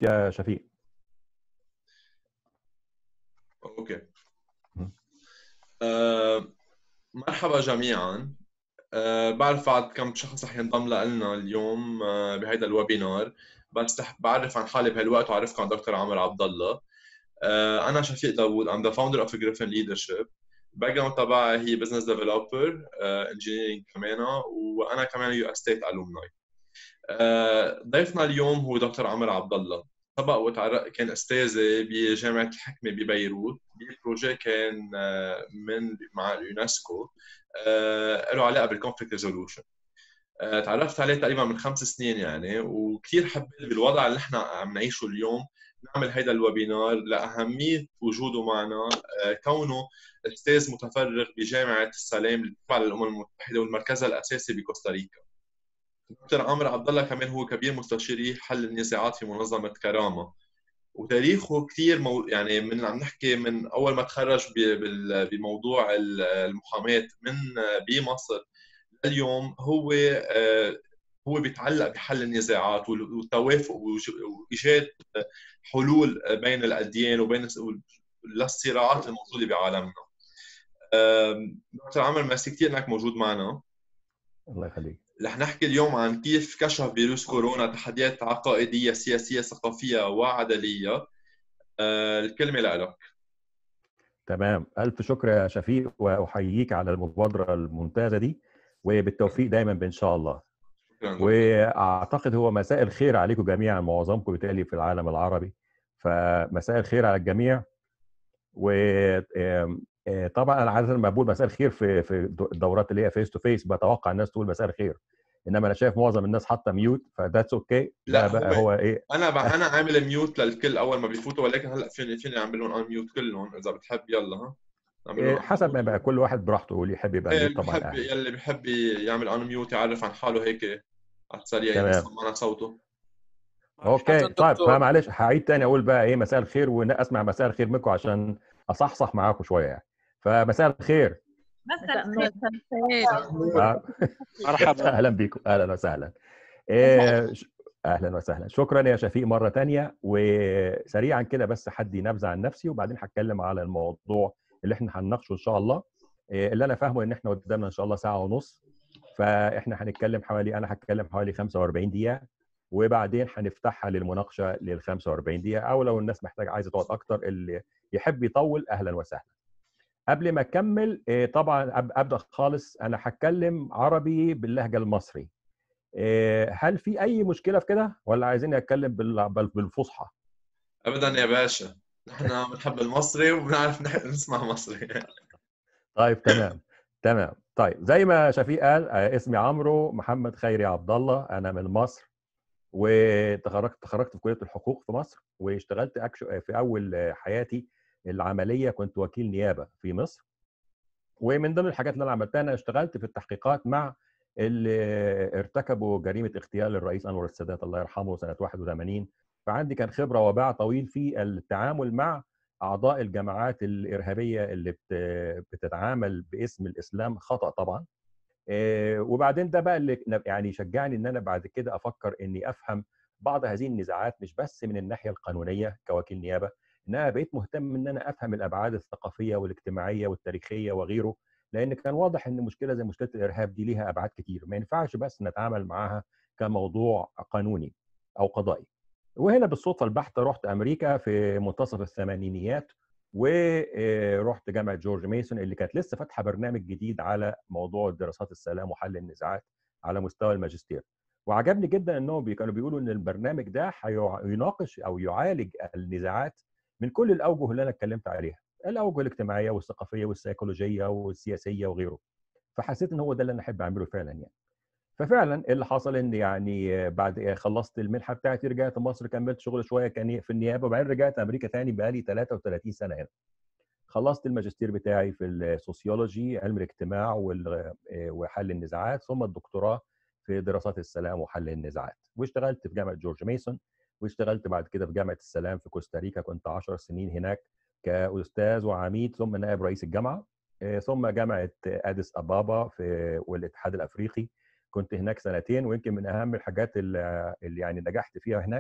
يا شفيق اوكي أه مرحبا جميعا أه بعرف بعد كم شخص رح ينضم لنا اليوم أه بهيدا الويبينار بس بعرف عن حالي بهالوقت وعرفكم عن دكتور عمر عبد الله أه انا شفيق داوود I'm the founder of Griffin Leadership الباك جراوند تبعي هي بزنس ديفلوبر انجينيرنج كمان وانا كمان يو استيت الومناي ضيفنا اليوم هو دكتور عمر عبد الله سبق وتعرق كان استاذي بجامعه الحكمه ببيروت ببروجي كان آه، من مع اليونسكو آه، له علاقه بالكونفليكت ريزولوشن تعرفت عليه تقريبا من خمس سنين يعني وكثير حبيت بالوضع اللي نحن عم نعيشه اليوم نعمل هيدا الويبينار لاهميه وجوده معنا آه، كونه استاذ متفرغ بجامعه السلام التابعه للامم المتحده والمركز الاساسي بكوستاريكا دكتور عمرو عبد الله كمان هو كبير مستشاري حل النزاعات في منظمه كرامه وتاريخه كثير مو... يعني من عم نحكي من اول ما تخرج بموضوع المحاماه من بمصر لليوم هو آه، هو بيتعلق بحل النزاعات والتوافق وايجاد حلول بين الاديان وبين للصراعات الموجوده بعالمنا. دكتور عمر ميرسي كثير انك موجود معنا. الله يخليك. رح نحكي اليوم عن كيف كشف فيروس كورونا تحديات عقائديه سياسيه ثقافيه وعدليه. آه، الكلمه لك. تمام الف شكر يا شفيق واحييك على المبادره الممتازه دي وبالتوفيق دايما ان شاء الله. واعتقد هو مساء الخير عليكم جميعا معظمكم بالتالي في العالم العربي فمساء الخير على الجميع وطبعا انا عاده لما بقول مساء الخير في في الدورات اللي هي فيس تو فيس بتوقع الناس تقول مساء الخير انما انا شايف معظم الناس حاطه ميوت فذاتس اوكي لا بقى هو, هو ايه انا بقى انا عامل ميوت للكل اول ما بيفوتوا ولكن هلا فيني فيني اعمل لهم ان ميوت كلهم اذا بتحب يلا ها إيه حسب ما بقى كل واحد براحته اللي يحب يبقى إيه طبعا بحب يلي بحب يعمل ان ميوت يعرف عن حاله هيك على السريع يسمعنا صوته اوكي طيب فمعلش هعيد تاني اقول بقى ايه مساء الخير واسمع مساء الخير منكم عشان اصحصح معاكم شويه يعني فمساء الخير مساء الخير مرحبا اهلا بكم اهلا وسهلا إيه اهلا وسهلا شكرا يا شفيق مره تانية وسريعا كده بس حدي نبذه عن نفسي وبعدين هتكلم على الموضوع اللي احنا هنناقشه ان شاء الله اللي انا فاهمه ان احنا قدامنا ان شاء الله ساعه ونص فاحنا هنتكلم حوالي انا هتكلم حوالي 45 دقيقه وبعدين هنفتحها للمناقشه لل 45 دقيقه او لو الناس محتاجه عايزه تقعد اكتر اللي يحب يطول اهلا وسهلا قبل ما اكمل طبعا ابدا خالص انا هتكلم عربي باللهجه المصري هل في اي مشكله في كده ولا عايزين اتكلم بالفصحى ابدا يا باشا نحن بنحب المصري وبنعرف نسمع مصري طيب تمام تمام طيب زي ما شفيق قال اسمي عمرو محمد خيري عبد الله انا من مصر وتخرجت تخرجت في كليه الحقوق في مصر واشتغلت في اول حياتي العمليه كنت وكيل نيابه في مصر ومن ضمن الحاجات اللي انا عملتها انا اشتغلت في التحقيقات مع اللي ارتكبوا جريمه اغتيال الرئيس انور السادات الله يرحمه سنه 81 فعندي كان خبره وباع طويل في التعامل مع اعضاء الجماعات الارهابيه اللي بتتعامل باسم الاسلام خطا طبعا وبعدين ده بقى اللي يعني شجعني ان انا بعد كده افكر اني افهم بعض هذه النزاعات مش بس من الناحيه القانونيه كوكيل نيابه انما بقيت مهتم ان انا افهم الابعاد الثقافيه والاجتماعيه والتاريخيه وغيره لان كان واضح ان مشكله زي مشكله الارهاب دي ليها ابعاد كتير ما ينفعش بس نتعامل معاها كموضوع قانوني او قضائي وهنا بالصدفه البحته رحت امريكا في منتصف الثمانينيات ورحت جامعه جورج ميسون اللي كانت لسه فاتحه برنامج جديد على موضوع دراسات السلام وحل النزاعات على مستوى الماجستير وعجبني جدا انهم كانوا بيقولوا ان البرنامج ده هيناقش او يعالج النزاعات من كل الاوجه اللي انا اتكلمت عليها الاوجه الاجتماعيه والثقافيه والسيكولوجيه والسياسيه وغيره فحسيت ان هو ده اللي انا احب اعمله فعلا يعني ففعلا اللي حصل ان يعني بعد خلصت المنحه بتاعتي رجعت مصر كملت شغل شويه كان في النيابه وبعدين رجعت امريكا تاني بقالي 33 سنه هنا خلصت الماجستير بتاعي في السوسيولوجي علم الاجتماع وحل النزاعات ثم الدكتوراه في دراسات السلام وحل النزاعات واشتغلت في جامعه جورج ميسون واشتغلت بعد كده في جامعه السلام في كوستاريكا كنت 10 سنين هناك كاستاذ وعميد ثم نائب رئيس الجامعه ثم جامعه اديس ابابا في والاتحاد الافريقي كنت هناك سنتين ويمكن من اهم الحاجات اللي يعني نجحت فيها هناك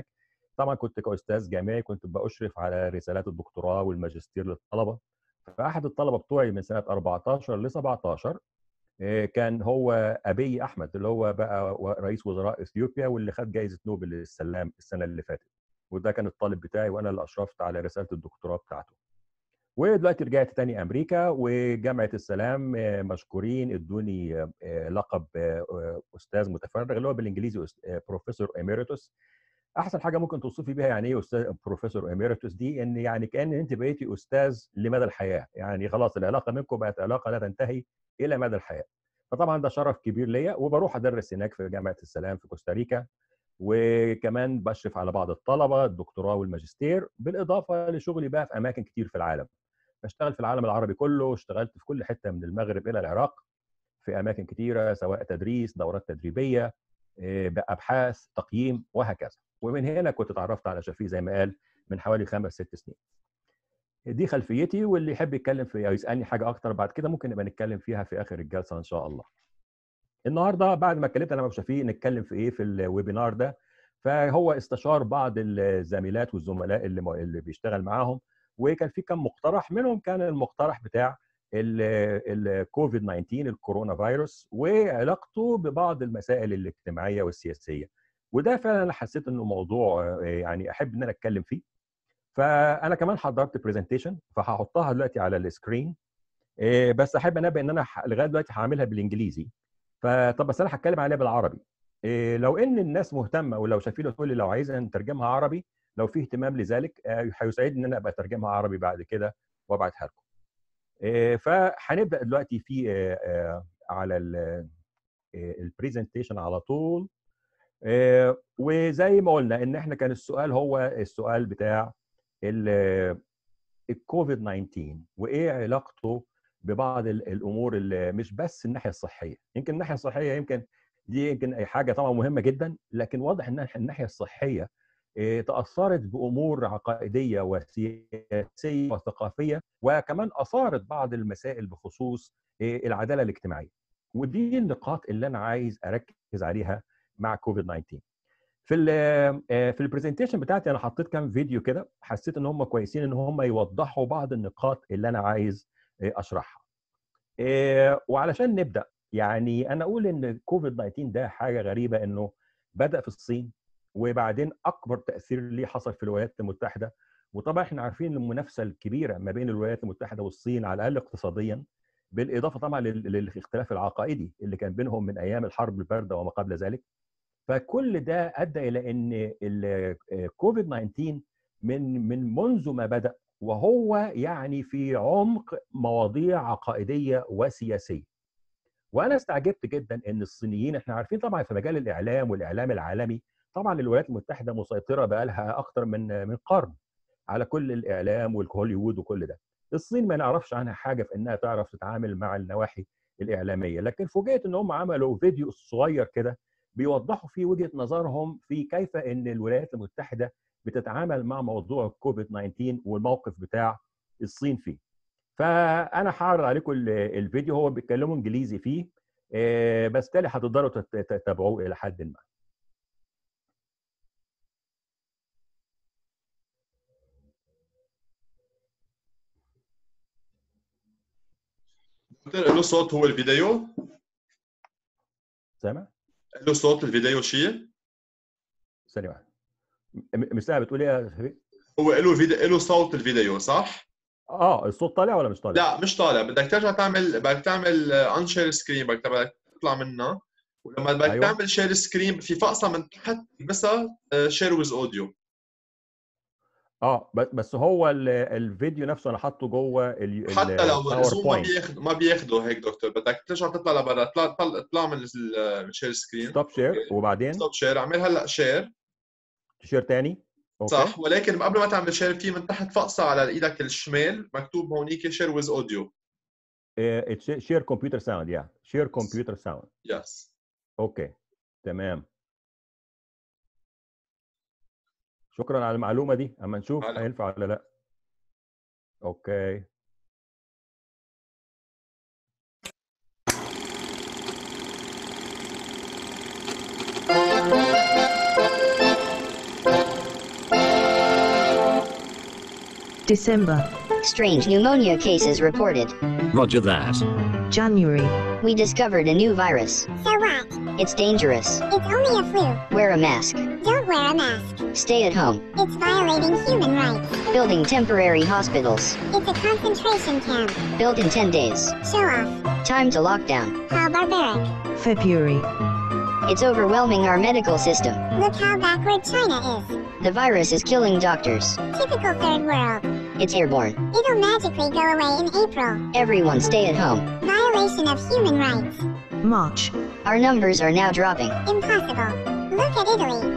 طبعا كنت كاستاذ جامعي كنت باشرف على رسالات الدكتوراه والماجستير للطلبه فاحد الطلبه بتوعي من سنه 14 ل 17 كان هو ابي احمد اللي هو بقى رئيس وزراء اثيوبيا واللي خد جائزه نوبل للسلام السنه اللي فاتت وده كان الطالب بتاعي وانا اللي اشرفت على رساله الدكتوراه بتاعته ودلوقتي رجعت تاني امريكا وجامعه السلام مشكورين ادوني لقب استاذ متفرغ اللي هو بالانجليزي بروفيسور اميريتوس احسن حاجه ممكن توصفي بيها يعني ايه استاذ بروفيسور اميريتوس دي ان يعني كان انت بقيتي استاذ لمدى الحياه يعني خلاص العلاقه منكم بقت علاقه لا تنتهي الى مدى الحياه فطبعا ده شرف كبير ليا وبروح ادرس هناك في جامعه السلام في كوستاريكا وكمان بشرف على بعض الطلبه الدكتوراه والماجستير بالاضافه لشغلي بقى في اماكن كتير في العالم بشتغل في العالم العربي كله اشتغلت في كل حته من المغرب الى العراق في اماكن كتيره سواء تدريس دورات تدريبيه بابحاث تقييم وهكذا ومن هنا كنت اتعرفت على شفيق زي ما قال من حوالي خمس ست سنين دي خلفيتي واللي يحب يتكلم في او يسالني حاجه اكتر بعد كده ممكن نبقى نتكلم فيها في اخر الجلسه ان شاء الله النهارده بعد ما اتكلمت انا مع شفيق نتكلم في ايه في الويبينار ده فهو استشار بعض الزميلات والزملاء اللي اللي بيشتغل معاهم وكان في كم مقترح منهم كان المقترح بتاع الكوفيد 19 الكورونا فيروس وعلاقته ببعض المسائل الاجتماعيه والسياسيه وده فعلا انا حسيت انه موضوع يعني احب ان انا اتكلم فيه فانا كمان حضرت برزنتيشن فهحطها دلوقتي على السكرين بس احب انبه ان انا لغايه دلوقتي هعملها بالانجليزي فطب بس انا هتكلم عليها بالعربي لو ان الناس مهتمه ولو شايفين تقول لي لو عايز نترجمها عربي لو في اهتمام لذلك هيسعدني ان انا ابقى اترجمها عربي بعد كده وابعتها لكم فهنبدا دلوقتي في على البرزنتيشن على طول وزي ما قلنا ان احنا كان السؤال هو السؤال بتاع الكوفيد 19 وايه علاقته ببعض الامور اللي مش بس الناحيه الصحيه يمكن الناحيه الصحيه يمكن دي يمكن اي حاجه طبعا مهمه جدا لكن واضح ان الناحيه الصحيه تاثرت بامور عقائديه وسياسيه وثقافيه وكمان اثارت بعض المسائل بخصوص العداله الاجتماعيه ودي النقاط اللي انا عايز اركز عليها مع كوفيد 19 في ال في البرزنتيشن بتاعتي انا حطيت كام فيديو كده حسيت ان هم كويسين ان هم يوضحوا بعض النقاط اللي انا عايز اشرحها وعلشان نبدا يعني انا اقول ان كوفيد 19 ده حاجه غريبه انه بدا في الصين وبعدين اكبر تاثير ليه حصل في الولايات المتحده وطبعا احنا عارفين المنافسه الكبيره ما بين الولايات المتحده والصين على الاقل اقتصاديا بالاضافه طبعا للاختلاف العقائدي اللي كان بينهم من ايام الحرب البارده وما قبل ذلك فكل ده ادى الى ان الكوفيد 19 من من منذ ما بدا وهو يعني في عمق مواضيع عقائديه وسياسيه وانا استعجبت جدا ان الصينيين احنا عارفين طبعا في مجال الاعلام والاعلام العالمي طبعا الولايات المتحده مسيطره بقى لها اكثر من من قرن على كل الاعلام والهوليوود وكل ده الصين ما نعرفش عنها حاجه في انها تعرف تتعامل مع النواحي الاعلاميه لكن فوجئت ان هم عملوا فيديو صغير كده بيوضحوا فيه وجهه نظرهم في كيف ان الولايات المتحده بتتعامل مع موضوع كوفيد 19 والموقف بتاع الصين فيه فانا هعرض عليكم الفيديو هو بيتكلموا انجليزي فيه بس تالي هتقدروا تتابعوه الى حد ما له صوت هو الفيديو سامع له صوت الفيديو شيء ثانيه واحده مش سامع بتقول ايه يا شفيق هو له فيديو له صوت الفيديو صح اه الصوت طالع ولا مش طالع لا مش طالع بدك ترجع تعمل بدك تعمل ان شير سكرين بدك تطلع منها ولما بدك أيوة. تعمل شير سكرين في فقصه من تحت بس شير ويز اوديو اه بس هو الفيديو نفسه انا حاطه جوه ال حتى لو الزوم ما بياخذ ما بياخده هيك دكتور بدك ترجع تطلع لبرا اطلع اطلع من الشير سكرين ستوب شير وبعدين ستوب شير اعمل هلا شير شير ثاني أوكي. صح ولكن قبل ما تعمل شير في من تحت فقصه على ايدك الشمال مكتوب هونيك شير ويز اوديو شير كمبيوتر ساوند يا شير كمبيوتر ساوند يس اوكي تمام شكرا على المعلومه دي اما نشوف هينفع ولا لا اوكي December, Strange pneumonia cases reported. Roger that. January, We discovered a new virus. So what? It's dangerous. It's only a flu. Wear a mask. Don't wear a mask. Stay at home. It's violating human rights. Building temporary hospitals. It's a concentration camp. Built in 10 days. Show off. Time to lockdown. How barbaric. February, It's overwhelming our medical system. Look how backward China is. The virus is killing doctors. Typical third world. It's airborne. It'll magically go away in April. Everyone stay at home. Violation of human rights. March, Our numbers are now dropping. Impossible. Look at Italy.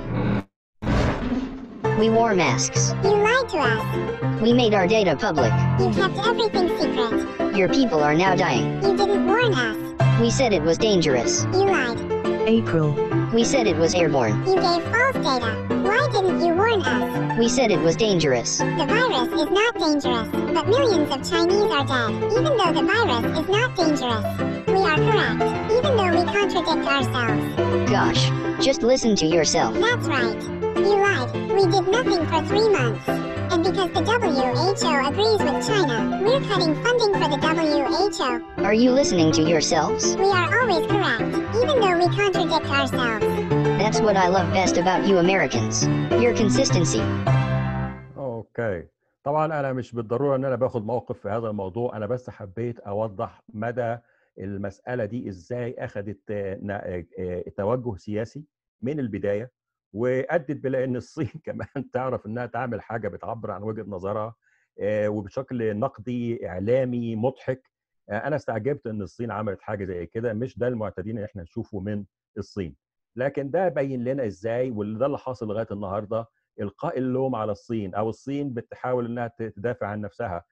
We wore masks. You lied to us. We made our data public. You kept everything secret. Your people are now dying. You didn't warn us. We said it was dangerous. You lied. April, We said it was airborne. You gave false data. Why didn't you warn us? We said it was dangerous. The virus is not dangerous, but millions of Chinese are dead. Even though the virus is not dangerous, we are correct. Even though we contradict ourselves. Gosh, just listen to yourself. That's right. You lied. We did nothing for three months. And because the WHO agrees with China, we're cutting funding for the WHO. Are you listening to yourselves? We are always correct, even though we contradict ourselves. That's what I love best about you Americans. Your consistency. اوكي طبعا انا مش بالضروره ان انا باخد موقف في هذا الموضوع انا بس حبيت اوضح مدى المساله دي ازاي اخذت آه، نا- آه، توجه سياسي من البدايه وادت بلا ان الصين كمان تعرف انها تعمل حاجه بتعبر عن وجهه نظرها آه، وبشكل نقدي اعلامي مضحك آه، انا استعجبت ان الصين عملت حاجه زي كده مش ده المعتادين ان احنا نشوفه من الصين لكن ده بين لنا ازاي وده اللي حاصل لغايه النهارده القاء اللوم على الصين او الصين بتحاول انها تدافع عن نفسها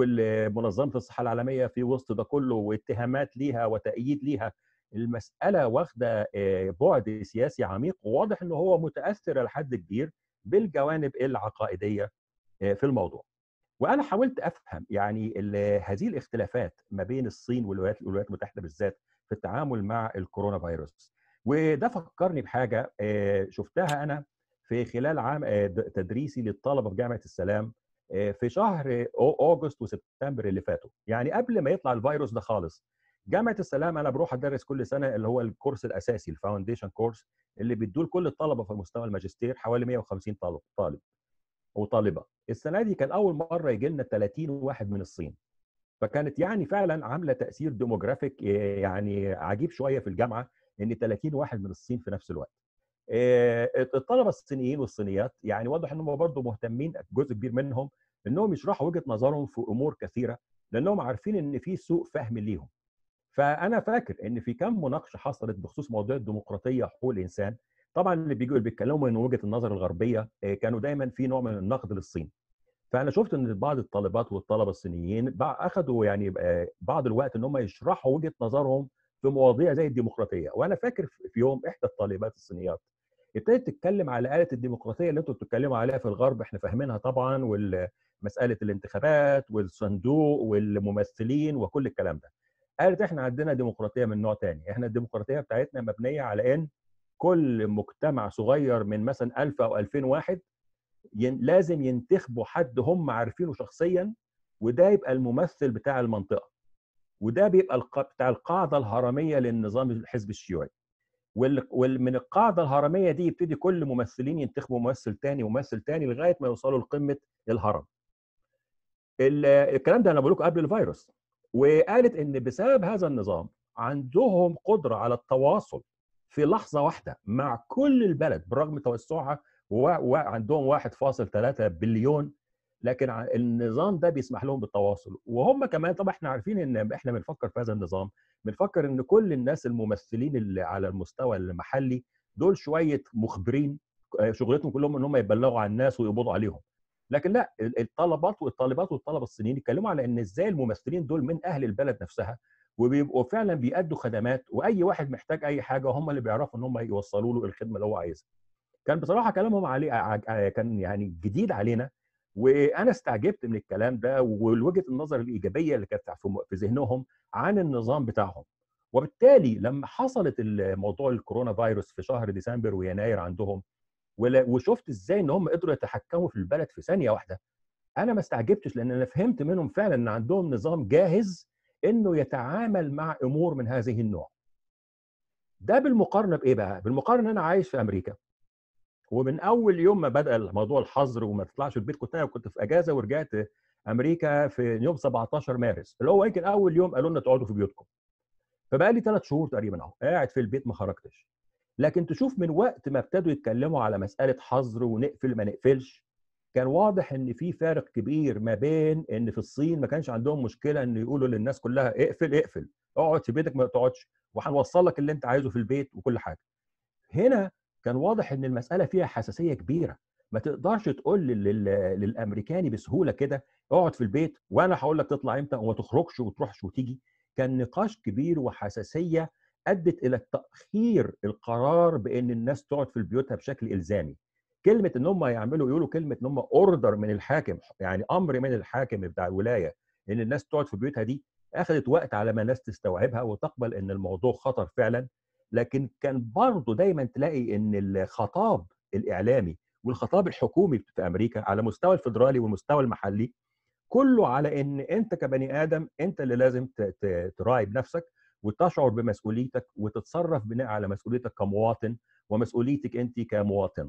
ومنظمه الصحه العالميه في وسط ده كله واتهامات ليها وتأييد ليها المساله واخده آه، بعد سياسي عميق وواضح ان هو متاثر لحد كبير بالجوانب العقائديه آه، في الموضوع وانا حاولت افهم يعني ال- هذه الاختلافات ما بين الصين والولايات الولايات المتحده بالذات في التعامل مع الكورونا فيروس وده فكرني بحاجه آه، شفتها انا في خلال عام آه، د- تدريسي للطلبه في جامعه السلام آه، في شهر أو- اوغست وسبتمبر اللي فاتوا يعني قبل ما يطلع الفيروس ده خالص جامعه السلام انا بروح ادرس كل سنه اللي هو الكورس الاساسي الفاونديشن كورس اللي بيدوه لكل الطلبه في مستوى الماجستير حوالي 150 طالب طالب وطالبه السنه دي كان اول مره يجي لنا 30 واحد من الصين فكانت يعني فعلا عامله تاثير ديموغرافيك آه، يعني عجيب شويه في الجامعه ان 30 واحد من الصين في نفس الوقت آه، الطلبه الصينيين والصينيات يعني واضح انهم برضه مهتمين جزء كبير منهم انهم يشرحوا وجهه نظرهم في امور كثيره لانهم عارفين ان في سوء فهم ليهم فانا فاكر ان في كم مناقشه حصلت بخصوص موضوع الديمقراطيه وحقوق الانسان طبعا اللي بيجوا اللي بيتكلموا من وجهه النظر الغربيه آه، كانوا دايما في نوع من النقد للصين فانا شفت ان بعض الطالبات والطلبه الصينيين بع- اخذوا يعني آه، بعض الوقت ان هم يشرحوا وجهه نظرهم في مواضيع زي الديمقراطيه وانا فاكر في يوم احدى الطالبات الصينيات ابتدت تتكلم على آلة الديمقراطية اللي انتوا بتتكلموا عليها في الغرب احنا فاهمينها طبعا ومسألة الانتخابات والصندوق والممثلين وكل الكلام ده. قالت احنا عندنا ديمقراطية من نوع تاني، احنا الديمقراطية بتاعتنا مبنية على ان كل مجتمع صغير من مثلا 1000 او 2000 واحد ين لازم ينتخبوا حد هم عارفينه شخصيا وده يبقى الممثل بتاع المنطقة. وده بيبقى الق... بتاع القاعدة الهرمية للنظام الحزب الشيوعي. وال- ومن القاعده الهرميه دي يبتدي كل ممثلين ينتخبوا ممثل تاني وممثل تاني لغايه ما يوصلوا لقمه الهرم. ال- الكلام ده انا بقول لكم قبل الفيروس وقالت ان بسبب هذا النظام عندهم قدره على التواصل في لحظه واحده مع كل البلد برغم توسعها و- وعندهم 1.3 بليون لكن ع- النظام ده بيسمح لهم بالتواصل وهم كمان طبعا احنا عارفين ان احنا بنفكر في هذا النظام بنفكر ان كل الناس الممثلين اللي على المستوى المحلي دول شويه مخبرين آه، شغلتهم كلهم ان هم يبلغوا عن الناس ويقبضوا عليهم لكن لا ال- الطلبات والطالبات والطلبه الصينيين يتكلموا على ان ازاي الممثلين دول من اهل البلد نفسها وبيبقوا فعلا بيأدوا خدمات واي واحد محتاج اي حاجه هم اللي بيعرفوا ان هم يوصلوا له الخدمه اللي هو عايزها. كان بصراحه كلامهم عليه ع- كان يعني جديد علينا وانا استعجبت من الكلام ده ووجهه النظر الايجابيه اللي كانت في في ذهنهم عن النظام بتاعهم. وبالتالي لما حصلت الموضوع الكورونا فيروس في شهر ديسمبر ويناير عندهم ولا- وشفت ازاي ان هم قدروا يتحكموا في البلد في ثانيه واحده انا ما استعجبتش لان انا فهمت منهم فعلا ان عندهم نظام جاهز انه يتعامل مع امور من هذه النوع ده بالمقارنه بايه بقى بالمقارنه انا عايش في امريكا ومن اول يوم ما بدا موضوع الحظر وما تطلعش البيت كنت انا كنت في اجازه ورجعت امريكا في يوم 17 مارس اللي هو يمكن اول يوم قالوا لنا تقعدوا في بيوتكم فبقى لي ثلاث شهور تقريبا اهو قاعد في البيت ما خرجتش لكن تشوف من وقت ما ابتدوا يتكلموا على مساله حظر ونقفل ما نقفلش كان واضح ان في فارق كبير ما بين ان في الصين ما كانش عندهم مشكله ان يقولوا للناس كلها اقفل اقفل اقعد في بيتك ما تقعدش وهنوصل لك اللي انت عايزه في البيت وكل حاجه هنا كان واضح ان المساله فيها حساسيه كبيره ما تقدرش تقول لل... للامريكاني بسهوله كده اقعد في البيت وانا هقول لك تطلع امتى وما تخرجش وتروحش وتيجي كان نقاش كبير وحساسيه ادت الى تاخير القرار بان الناس تقعد في بيوتها بشكل الزامي كلمه ان هم يعملوا يقولوا كلمه ان هم اوردر من الحاكم يعني امر من الحاكم بتاع الولايه ان الناس تقعد في بيوتها دي اخذت وقت على ما الناس تستوعبها وتقبل ان الموضوع خطر فعلا لكن كان برضه دايما تلاقي ان الخطاب الاعلامي والخطاب الحكومي في امريكا على المستوى الفدرالي والمستوى المحلي كله على ان انت كبني ادم انت اللي لازم تراعي بنفسك وتشعر بمسؤوليتك وتتصرف بناء على مسؤوليتك كمواطن ومسؤوليتك انت كمواطنه.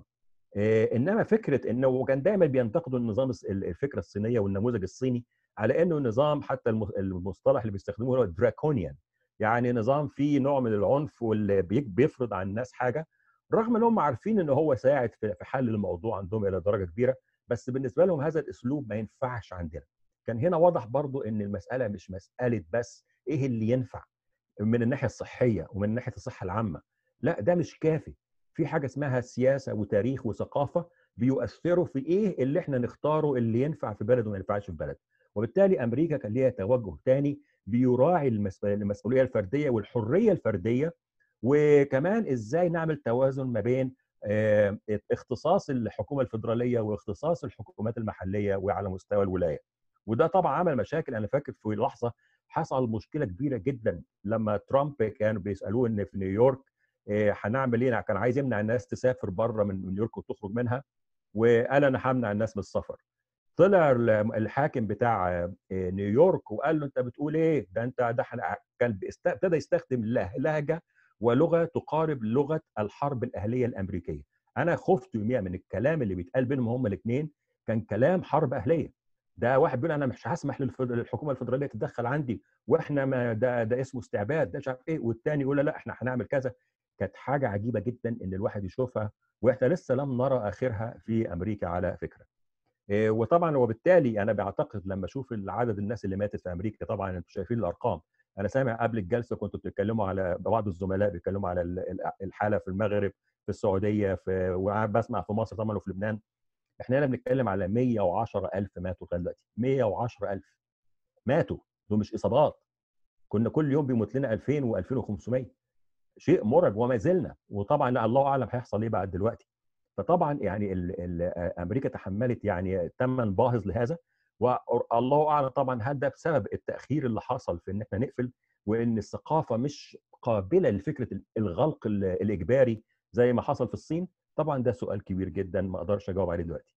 انما فكره انه وكان دايما بينتقدوا النظام الفكره الصينيه والنموذج الصيني على انه نظام حتى المصطلح اللي بيستخدموه هو دراكونيان يعني نظام فيه نوع من العنف واللي بيفرض على الناس حاجه رغم ان هم عارفين ان هو ساعد في حل الموضوع عندهم الى درجه كبيره بس بالنسبه لهم هذا الاسلوب ما ينفعش عندنا كان هنا واضح برضو ان المساله مش مساله بس ايه اللي ينفع من الناحيه الصحيه ومن ناحيه الصحه العامه لا ده مش كافي في حاجه اسمها سياسه وتاريخ وثقافه بيؤثروا في ايه اللي احنا نختاره اللي ينفع في بلد وما ينفعش في بلد وبالتالي امريكا كان ليها توجه ثاني بيراعي المسؤوليه الفرديه والحريه الفرديه وكمان ازاي نعمل توازن ما بين اختصاص الحكومه الفدراليه واختصاص الحكومات المحليه وعلى مستوى الولايه وده طبعا عمل مشاكل انا فاكر في لحظه حصل مشكله كبيره جدا لما ترامب كانوا بيسالوه ان في نيويورك هنعمل ايه كان عايز يمنع الناس تسافر بره من نيويورك وتخرج منها وقال انا همنع الناس من السفر طلع الحاكم بتاع نيويورك وقال له انت بتقول ايه ده انت ده كان ابتدى يستخدم لهجه ولغه تقارب لغه الحرب الاهليه الامريكيه انا خفت يوميها من الكلام اللي بيتقال بينهم هما الاثنين كان كلام حرب اهليه ده واحد بيقول انا مش هسمح للحكومه الفدراليه تتدخل عندي واحنا ما ده ده اسمه استعباد ده مش عارف ايه والتاني يقول لا احنا هنعمل كذا كانت حاجه عجيبه جدا ان الواحد يشوفها واحنا لسه لم نرى اخرها في امريكا على فكره وطبعا وبالتالي انا بعتقد لما اشوف عدد الناس اللي ماتت في امريكا طبعا انتم شايفين الارقام انا سامع قبل الجلسه كنتوا بتتكلموا على بعض الزملاء بيتكلموا على الحاله في المغرب في السعوديه في وبسمع في مصر طبعا وفي لبنان احنا هنا بنتكلم على 110000 ماتوا لغايه دلوقتي 110000 ماتوا دول مش اصابات كنا كل يوم بيموت لنا 2000 و2500 شيء مرعب وما زلنا وطبعا الله اعلم هيحصل ايه بعد دلوقتي فطبعا يعني ال ال امريكا تحملت يعني ثمن باهظ لهذا والله اعلم طبعا هل ده بسبب التاخير اللي حصل في ان احنا نقفل وان الثقافه مش قابله لفكره الغلق الاجباري زي ما حصل في الصين طبعا ده سؤال كبير جدا ما اقدرش اجاوب عليه دلوقتي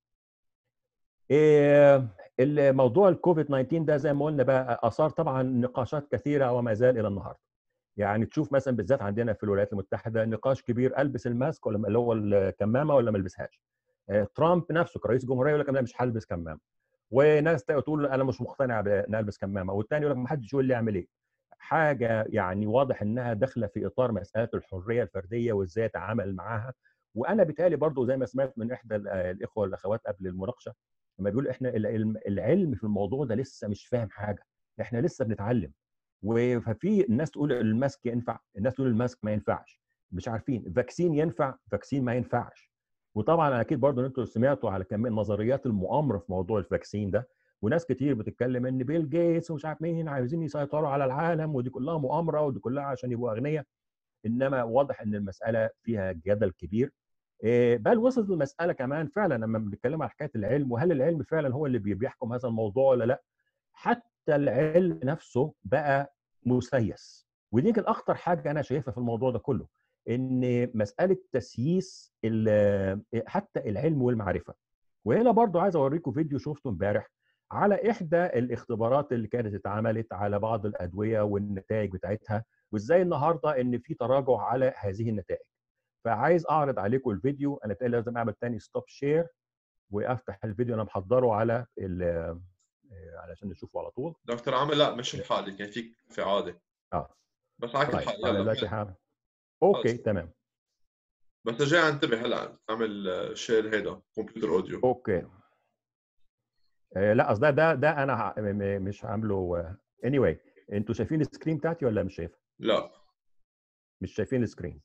إيه الموضوع الكوفيد 19 ده زي ما قلنا بقى اثار طبعا نقاشات كثيره وما زال الى النهارده يعني تشوف مثلا بالذات عندنا في الولايات المتحده نقاش كبير البس الماسك ولا اللي هو الكمامه ولا ما البسهاش ترامب نفسه كرئيس جمهوريه يقول لك انا مش هلبس كمامه وناس تقول انا مش مقتنع بان البس كمامه والثاني يقول لك ما حدش يقول لي اعمل ايه حاجه يعني واضح انها داخله في اطار مساله الحريه الفرديه وازاي اتعامل معاها وانا بالتالي برضو زي ما سمعت من احدى الاخوه والاخوات قبل المناقشه لما بيقول احنا العلم في الموضوع ده لسه مش فاهم حاجه احنا لسه بنتعلم ففي الناس تقول الماسك ينفع الناس تقول الماسك ما ينفعش مش عارفين فاكسين ينفع فاكسين ما ينفعش وطبعا اكيد برضو انتوا سمعتوا على كم نظريات المؤامره في موضوع الفاكسين ده وناس كتير بتتكلم ان بيل جيتس ومش عارف مين عايزين يسيطروا على العالم ودي كلها مؤامره ودي كلها عشان يبقوا اغنياء انما واضح ان المساله فيها جدل كبير بل وصلت المساله كمان فعلا لما بنتكلم على حكايه العلم وهل العلم فعلا هو اللي بيحكم هذا الموضوع ولا لا حتى العلم نفسه بقى مسيس ودي يمكن اخطر حاجه انا شايفها في الموضوع ده كله ان مساله تسييس حتى العلم والمعرفه وهنا برضو عايز اوريكم فيديو شفته امبارح على احدى الاختبارات اللي كانت اتعملت على بعض الادويه والنتائج بتاعتها وازاي النهارده ان في تراجع على هذه النتائج فعايز اعرض عليكم الفيديو انا تاني لازم اعمل تاني ستوب شير وافتح الفيديو انا محضره على ال- علشان نشوفه على طول دكتور عامر لا مش الحالة كان فيك في عادي اه بس على كل طيب حال انا يلا دلوقتي هعمل اوكي خلص. تمام بس جاي انتبه هلا تعمل شير هيدا كمبيوتر اوديو اوكي آه لا اصل ده ده ده انا ه- م- م- مش عامله اني anyway انتوا شايفين السكرين بتاعتي ولا مش شايفها؟ لا مش شايفين السكرين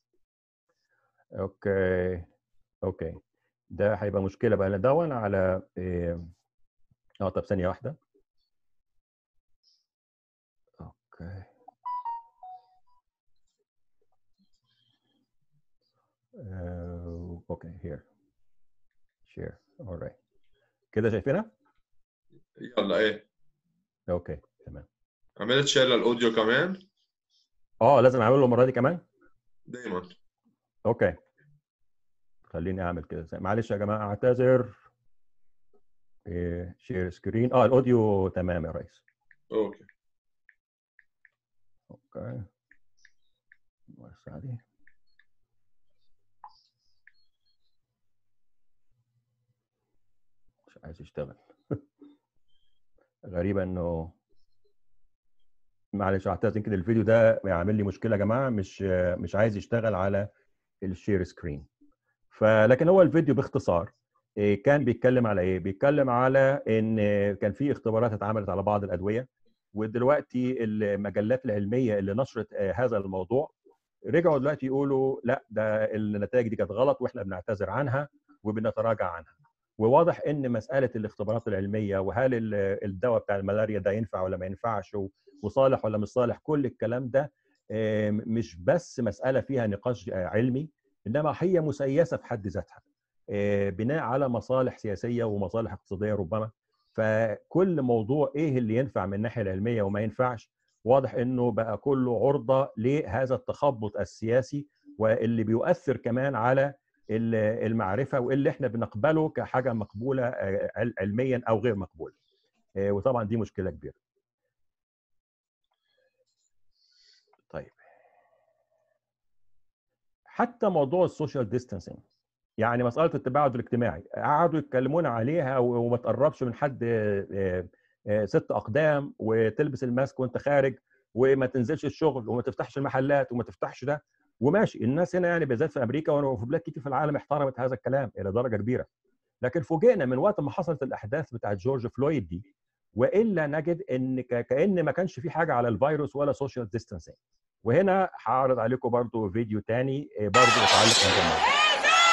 اوكي اوكي ده هيبقى مشكله بقى لأن دون على اه آه، طب ثانيه واحده اوكي آه، اوكي هير شير alright كده شايفينها يلا ايه اوكي تمام عملت شير للاوديو كمان اه لازم اعمله المره دي كمان دايما اوكي خليني اعمل كده زي- معلش يا جماعه اعتذر شير سكرين اه الاوديو تمام يا ريس اوكي اوكي وسع دي مش عايز يشتغل غريبة انه معلش اعتذر يمكن الفيديو ده عامل لي مشكلة يا جماعة مش مش عايز يشتغل على الشير سكرين فلكن هو الفيديو باختصار إيه، كان بيتكلم على ايه؟ بيتكلم على ان كان في اختبارات اتعملت على بعض الادويه ودلوقتي المجلات العلميه اللي نشرت آه، هذا الموضوع رجعوا دلوقتي يقولوا لا ده النتائج دي كانت غلط واحنا بنعتذر عنها وبنتراجع عنها وواضح ان مساله الاختبارات العلميه وهل ال- الدواء بتاع الملاريا ده ينفع ولا ما ينفعش و- وصالح ولا مش صالح كل الكلام ده آه، مش بس مساله فيها نقاش آه، علمي انما هي مسيسه في حد ذاتها آه، بناء على مصالح سياسيه ومصالح اقتصاديه ربما فكل موضوع ايه اللي ينفع من الناحيه العلميه وما ينفعش واضح انه بقى كله عرضه لهذا التخبط السياسي واللي بيؤثر كمان على ال- المعرفه واللي احنا بنقبله كحاجه مقبوله آه، عل- علميا او غير مقبوله آه، وطبعا دي مشكله كبيره طيب حتى موضوع السوشيال ديستانسينج يعني مساله التباعد الاجتماعي قعدوا يتكلمون عليها و- وما تقربش من حد آه، آه، ست اقدام وتلبس الماسك وانت خارج وما تنزلش الشغل وما تفتحش المحلات وما تفتحش ده وماشي الناس هنا يعني بالذات في امريكا وفي بلاد كتير في العالم احترمت هذا الكلام الى درجه كبيره لكن فوجئنا من وقت ما حصلت الاحداث بتاعت جورج فلويد دي والا نجد ان ك- كان ما كانش في حاجه على الفيروس ولا سوشيال ديستانسينج وهنا هعرض عليكم برضو فيديو تاني آه، برضو متعلق بهذا الموضوع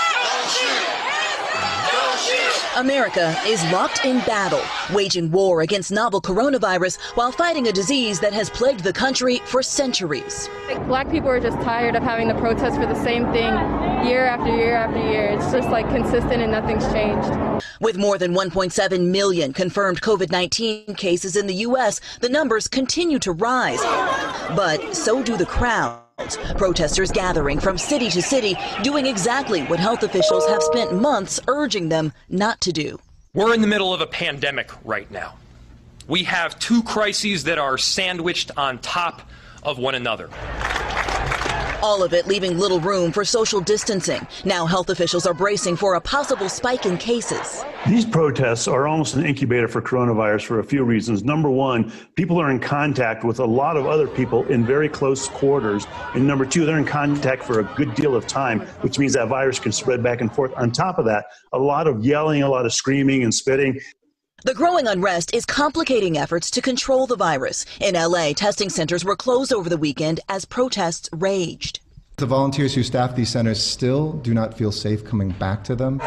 America is locked in battle, waging war against novel coronavirus while fighting a disease that has plagued the country for centuries. Like, black people are just tired of having to protest for the same thing year after year after year. It's just like consistent and nothing's changed. With more than 1.7 million confirmed COVID 19 cases in the U.S., the numbers continue to rise. But so do the crowds. Protesters gathering from city to city, doing exactly what health officials have spent months urging them not to do. We're in the middle of a pandemic right now. We have two crises that are sandwiched on top of one another. All of it leaving little room for social distancing. Now, health officials are bracing for a possible spike in cases. These protests are almost an incubator for coronavirus for a few reasons. Number one, people are in contact with a lot of other people in very close quarters. And number two, they're in contact for a good deal of time, which means that virus can spread back and forth. On top of that, a lot of yelling, a lot of screaming and spitting. The growing unrest is complicating efforts to control the virus. In LA, testing centers were closed over the weekend as protests raged. The volunteers who staff these centers still do not feel safe coming back to them.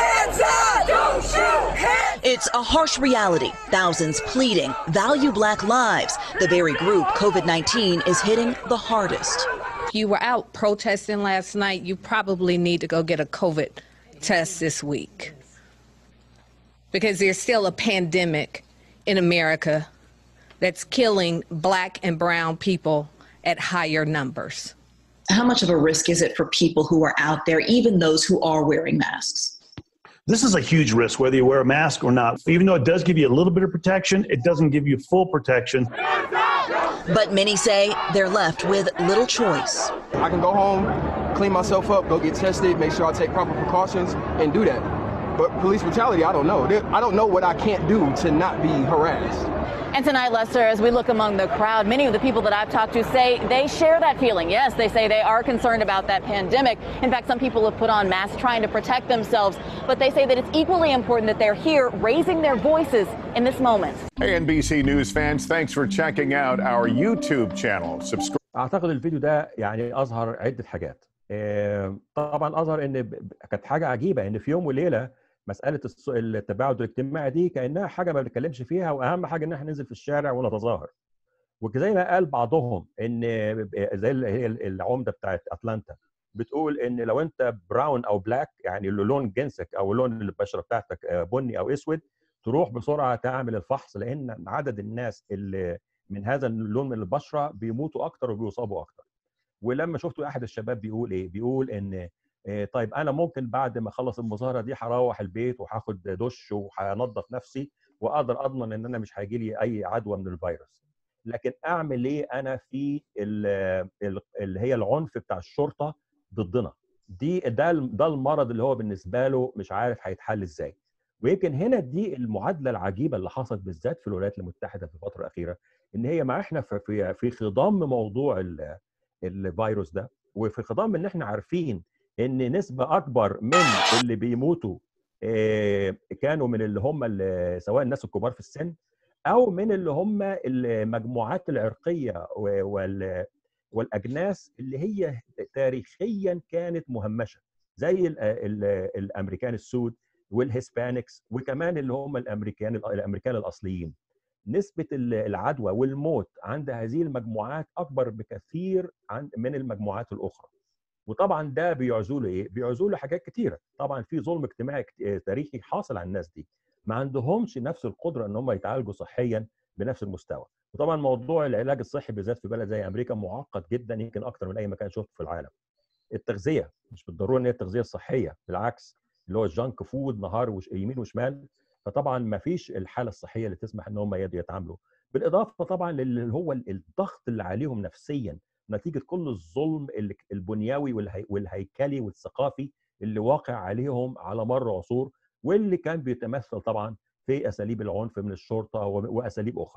It's a harsh reality. Thousands pleading, value black lives. The very group COVID 19 is hitting the hardest. If you were out protesting last night, you probably need to go get a COVID test this week. Because there's still a pandemic in America that's killing black and brown people at higher numbers. How much of a risk is it for people who are out there, even those who are wearing masks? This is a huge risk, whether you wear a mask or not. Even though it does give you a little bit of protection, it doesn't give you full protection. But many say they're left with little choice. I can go home, clean myself up, go get tested, make sure I take proper precautions, and do that. But police brutality, I don't know. There- I don't know what I can't do to not be harassed. And tonight, Lester, as we look among the crowd, many of the people that I've talked to say they share that feeling. Yes, they say they are concerned about that pandemic. In fact, some people have put on masks trying to protect themselves, but they say that it's equally important that they're here raising their voices in this moment. Hey, NBC News fans, thanks for checking out our YouTube channel. Subscribe. اعتقد الفيديو ده يعني اظهر عده حاجات آه، طبعا اظهر ان ب- ب- كانت حاجه عجيبه ان في يوم وليله مساله الس- التباعد الاجتماعي دي كانها حاجه ما بنتكلمش فيها واهم حاجه ان احنا ننزل في الشارع ونتظاهر وزي ما قال بعضهم ان ب- زي اللي هي العمده بتاعت اتلانتا بتقول ان لو انت براون او بلاك يعني لون جنسك او لون البشره بتاعتك آه، بني او اسود تروح بسرعه تعمل الفحص لان عدد الناس اللي من هذا اللون من البشره بيموتوا اكتر وبيصابوا اكتر ولما شفت احد الشباب بيقول ايه بيقول ان إيه طيب انا ممكن بعد ما اخلص المظاهره دي هروح البيت وهاخد دش وهنظف نفسي واقدر اضمن ان انا مش هيجي لي اي عدوى من الفيروس لكن اعمل ايه انا في ال- ال- اللي هي العنف بتاع الشرطه ضدنا دي ده ده المرض اللي هو بالنسبه له مش عارف هيتحل ازاي ويمكن هنا دي المعادله العجيبه اللي حصلت بالذات في الولايات المتحده في الفتره الاخيره ان هي مع احنا في في في خضم موضوع ال- الفيروس ده وفي خضم ان احنا عارفين ان نسبه اكبر من اللي بيموتوا آه، كانوا من اللي هم اللي سواء الناس الكبار في السن او من اللي هم المجموعات العرقيه و- وال- والاجناس اللي هي تاريخيا كانت مهمشه زي ال ال الامريكان السود والهسبانكس وكمان اللي هم الامريكان الامريكان الاصليين نسبه ال- العدوى والموت عند هذه المجموعات اكبر بكثير عن من المجموعات الاخرى وطبعا ده بيعزوا له ايه؟ بيعزوا له حاجات كتيره، طبعا في ظلم اجتماعي كت- آه، تاريخي حاصل على الناس دي، ما عندهمش نفس القدره ان هم يتعالجوا صحيا بنفس المستوى، وطبعا موضوع العلاج الصحي بالذات في بلد زي امريكا معقد جدا يمكن اكتر من اي مكان شفته في العالم. التغذيه مش بالضروره ان هي التغذيه الصحيه، بالعكس اللي هو الجانك فود نهار وش يمين وشمال، فطبعا ما فيش الحاله الصحيه اللي تسمح ان هم يقدروا يتعاملوا. بالاضافه طبعا للي هو الضغط اللي عليهم نفسيا نتيجه كل الظلم اللي- البنيوي والهي- والهيكلي والثقافي اللي واقع عليهم على مر عصور واللي كان بيتمثل طبعا في اساليب العنف من الشرطه و- واساليب اخرى.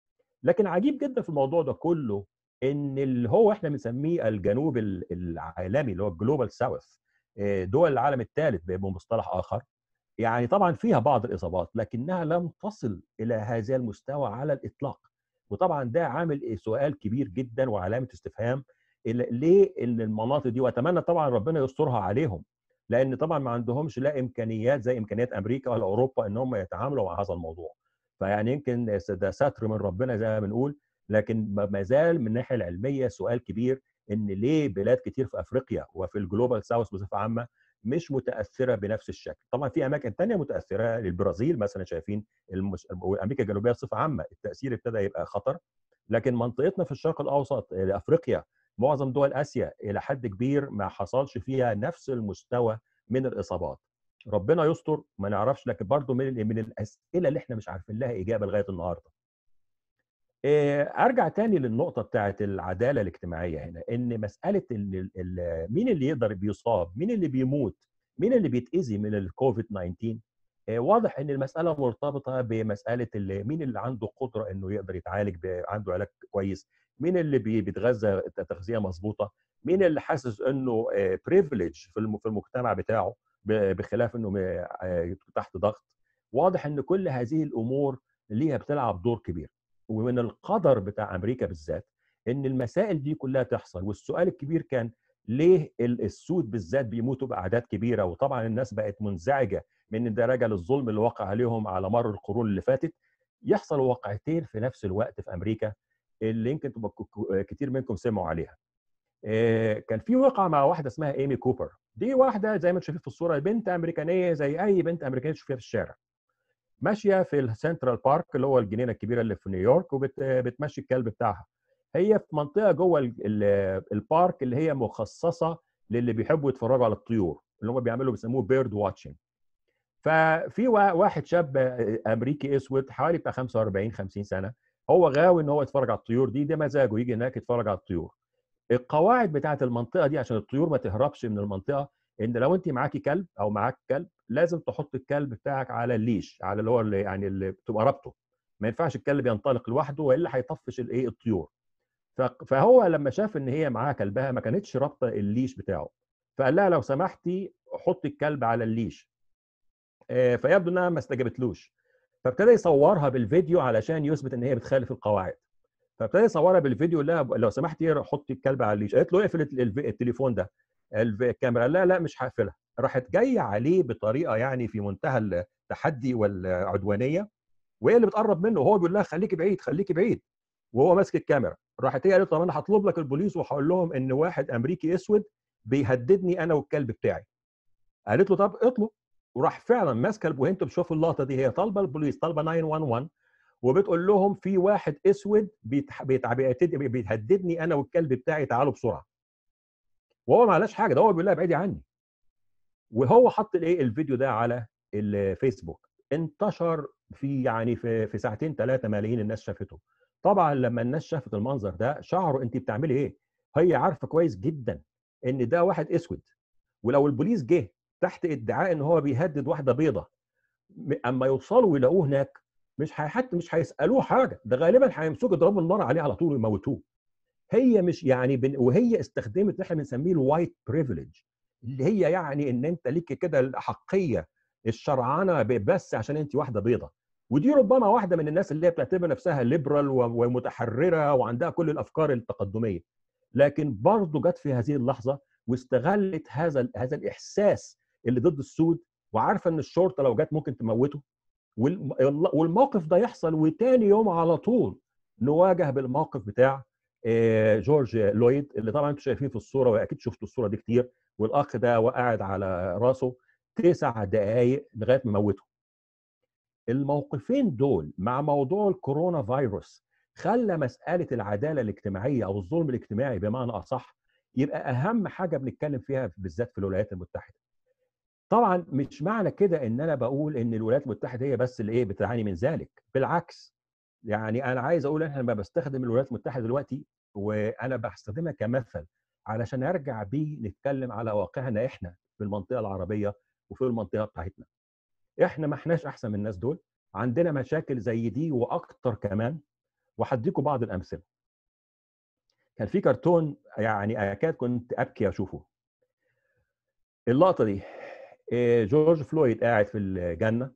لكن عجيب جدا في الموضوع ده كله ان اللي هو احنا بنسميه الجنوب ال- العالمي اللي هو الجلوبال ساوث دول العالم الثالث بمصطلح اخر يعني طبعا فيها بعض الاصابات لكنها لم تصل الى هذا المستوى على الاطلاق وطبعا ده عامل سؤال كبير جدا وعلامه استفهام ال- ليه ان المناطق دي واتمنى طبعا ربنا يسترها عليهم لان طبعا ما عندهمش لا امكانيات زي امكانيات امريكا ولا اوروبا ان هم يتعاملوا مع هذا الموضوع فيعني يمكن ده ستر من ربنا زي ما بنقول لكن ما ما زال من الناحيه العلميه سؤال كبير ان ليه بلاد كتير في افريقيا وفي الجلوبال ساوث بصفه عامه مش متاثره بنفس الشكل طبعا في اماكن تانية متاثره البرازيل مثلا شايفين المس... وامريكا الجنوبيه بصفه عامه التاثير ابتدى يبقى خطر لكن منطقتنا في الشرق الاوسط آه، افريقيا معظم دول اسيا الى حد كبير ما حصلش فيها نفس المستوى من الاصابات ربنا يستر ما نعرفش لكن برضه من من الاسئله اللي احنا مش عارفين لها اجابه لغايه النهارده آه، ارجع تاني للنقطه بتاعت العداله الاجتماعيه هنا ان مساله ال ال ال مين اللي يقدر بيصاب مين اللي بيموت مين اللي بيتاذي من الكوفيد 19 آه، واضح ان المساله مرتبطه بمساله اللي مين اللي عنده قدره انه يقدر يتعالج ب- عنده علاج كويس مين اللي بي- بيتغذى تغذيه مظبوطه مين اللي حاسس انه بريفليج في الم- في المجتمع بتاعه ب- بخلاف انه م- آه، تحت ضغط واضح ان كل هذه الامور ليها بتلعب دور كبير ومن القدر بتاع امريكا بالذات ان المسائل دي كلها تحصل والسؤال الكبير كان ليه ال- السود بالذات بيموتوا باعداد كبيره وطبعا الناس بقت منزعجه من درجه للظلم اللي وقع عليهم على مر القرون اللي فاتت يحصل واقعتين في نفس الوقت في امريكا اللي يمكن تبقى ك- ك- كتير منكم سمعوا عليها آه، كان في وقعه مع واحده اسمها ايمي كوبر دي واحده زي ما انتم شايفين في الصوره بنت امريكانيه زي اي بنت امريكانيه تشوفيها في الشارع ماشيه في السنترال بارك اللي هو الجنينه الكبيره اللي في نيويورك وبتمشي الكلب بتاعها هي في منطقه جوه ال- ال- البارك اللي هي مخصصه للي بيحبوا يتفرجوا على الطيور اللي هم بيعملوا بيسموه بيرد واتشنج ففي وا- واحد شاب امريكي اسود حوالي بتاع 45 50 سنه هو غاوي ان هو يتفرج على الطيور دي ده مزاجه يجي هناك يتفرج على الطيور القواعد بتاعه المنطقه دي عشان الطيور ما تهربش من المنطقه ان لو انت معاكي كلب او معاك كلب لازم تحط الكلب بتاعك على الليش على اللي هو اللي يعني اللي بتبقى رابطه ما ينفعش الكلب ينطلق لوحده والا هيطفش الايه الطيور ف- فهو لما شاف ان هي معاها كلبها ما كانتش رابطه الليش بتاعه فقال لها لو سمحتي حطي الكلب على الليش آه، فيبدو انها ما استجابتلوش فابتدى يصورها بالفيديو علشان يثبت ان هي بتخالف القواعد فابتدى يصورها بالفيديو قال لها لو سمحتي حطي الكلب على الليش قالت له اقفل الف- التليفون ده الف- الكاميرا قال لها لا مش هقفلها راحت جايه عليه بطريقه يعني في منتهى التحدي والعدوانيه وهي اللي بتقرب منه وهو بيقول لها خليكي بعيد خليكي بعيد وهو ماسك الكاميرا راحت هي قالت طب انا هطلب لك البوليس وهقول لهم ان واحد امريكي اسود بيهددني انا والكلب بتاعي قالت له طب اطلب وراح فعلا ماسكه الب- وانتوا بتشوفوا اللقطه دي هي طالبه البوليس طالبه 911 وبتقول لهم في واحد اسود بيتح- بيتع- بيعتد- بيهددني انا والكلب بتاعي تعالوا بسرعه وهو ما عملش حاجه ده هو بيقول لها ابعدي عني وهو حط الايه الفيديو ده على الفيسبوك انتشر في يعني في في ساعتين ثلاثه ملايين الناس شافته طبعا لما الناس شافت المنظر ده شعروا انت بتعملي ايه هي عارفه كويس جدا ان ده واحد اسود ولو البوليس جه تحت ادعاء ان هو بيهدد واحده بيضه م- اما يوصلوا يلاقوه هناك مش هي- حتى مش هيسالوه حاجه ده غالبا هيمسكوا يضربوا النار عليه على طول ويموتوه هي مش يعني بن... وهي استخدمت اللي احنا بنسميه الوايت بريفليج اللي هي يعني ان انت ليك كده الاحقيه الشرعانه ب- بس عشان انت واحده بيضه ودي ربما واحده من الناس اللي هي بتعتبر نفسها ليبرال ومتحرره وعندها كل الافكار التقدميه لكن برضه جت في هذه اللحظه واستغلت هذا ال- هذا الاحساس اللي ضد السود وعارفه ان الشرطه لو جت ممكن تموته والم- والموقف ده يحصل وتاني يوم على طول نواجه بالموقف بتاع آه، جورج لويد اللي طبعا انتم شايفين في الصوره واكيد شفتوا الصوره دي كتير والاخ ده وقعد على راسه تسع دقائق لغايه ما موته الموقفين دول مع موضوع الكورونا فيروس خلى مساله العداله الاجتماعيه او الظلم الاجتماعي بمعنى اصح يبقى اهم حاجه بنتكلم فيها بالذات في الولايات المتحده طبعا مش معنى كده ان انا بقول ان الولايات المتحده هي بس اللي ايه بتعاني من ذلك بالعكس يعني انا عايز اقول احنا لما بستخدم الولايات المتحده دلوقتي وانا بستخدمها كمثل علشان ارجع بيه نتكلم على واقعنا احنا في المنطقه العربيه وفي المنطقه بتاعتنا احنا ما احناش احسن من الناس دول عندنا مشاكل زي دي واكتر كمان وهديكم بعض الامثله كان في كرتون يعني اكاد كنت ابكي اشوفه اللقطه دي إيه، جورج فلويد قاعد في الجنه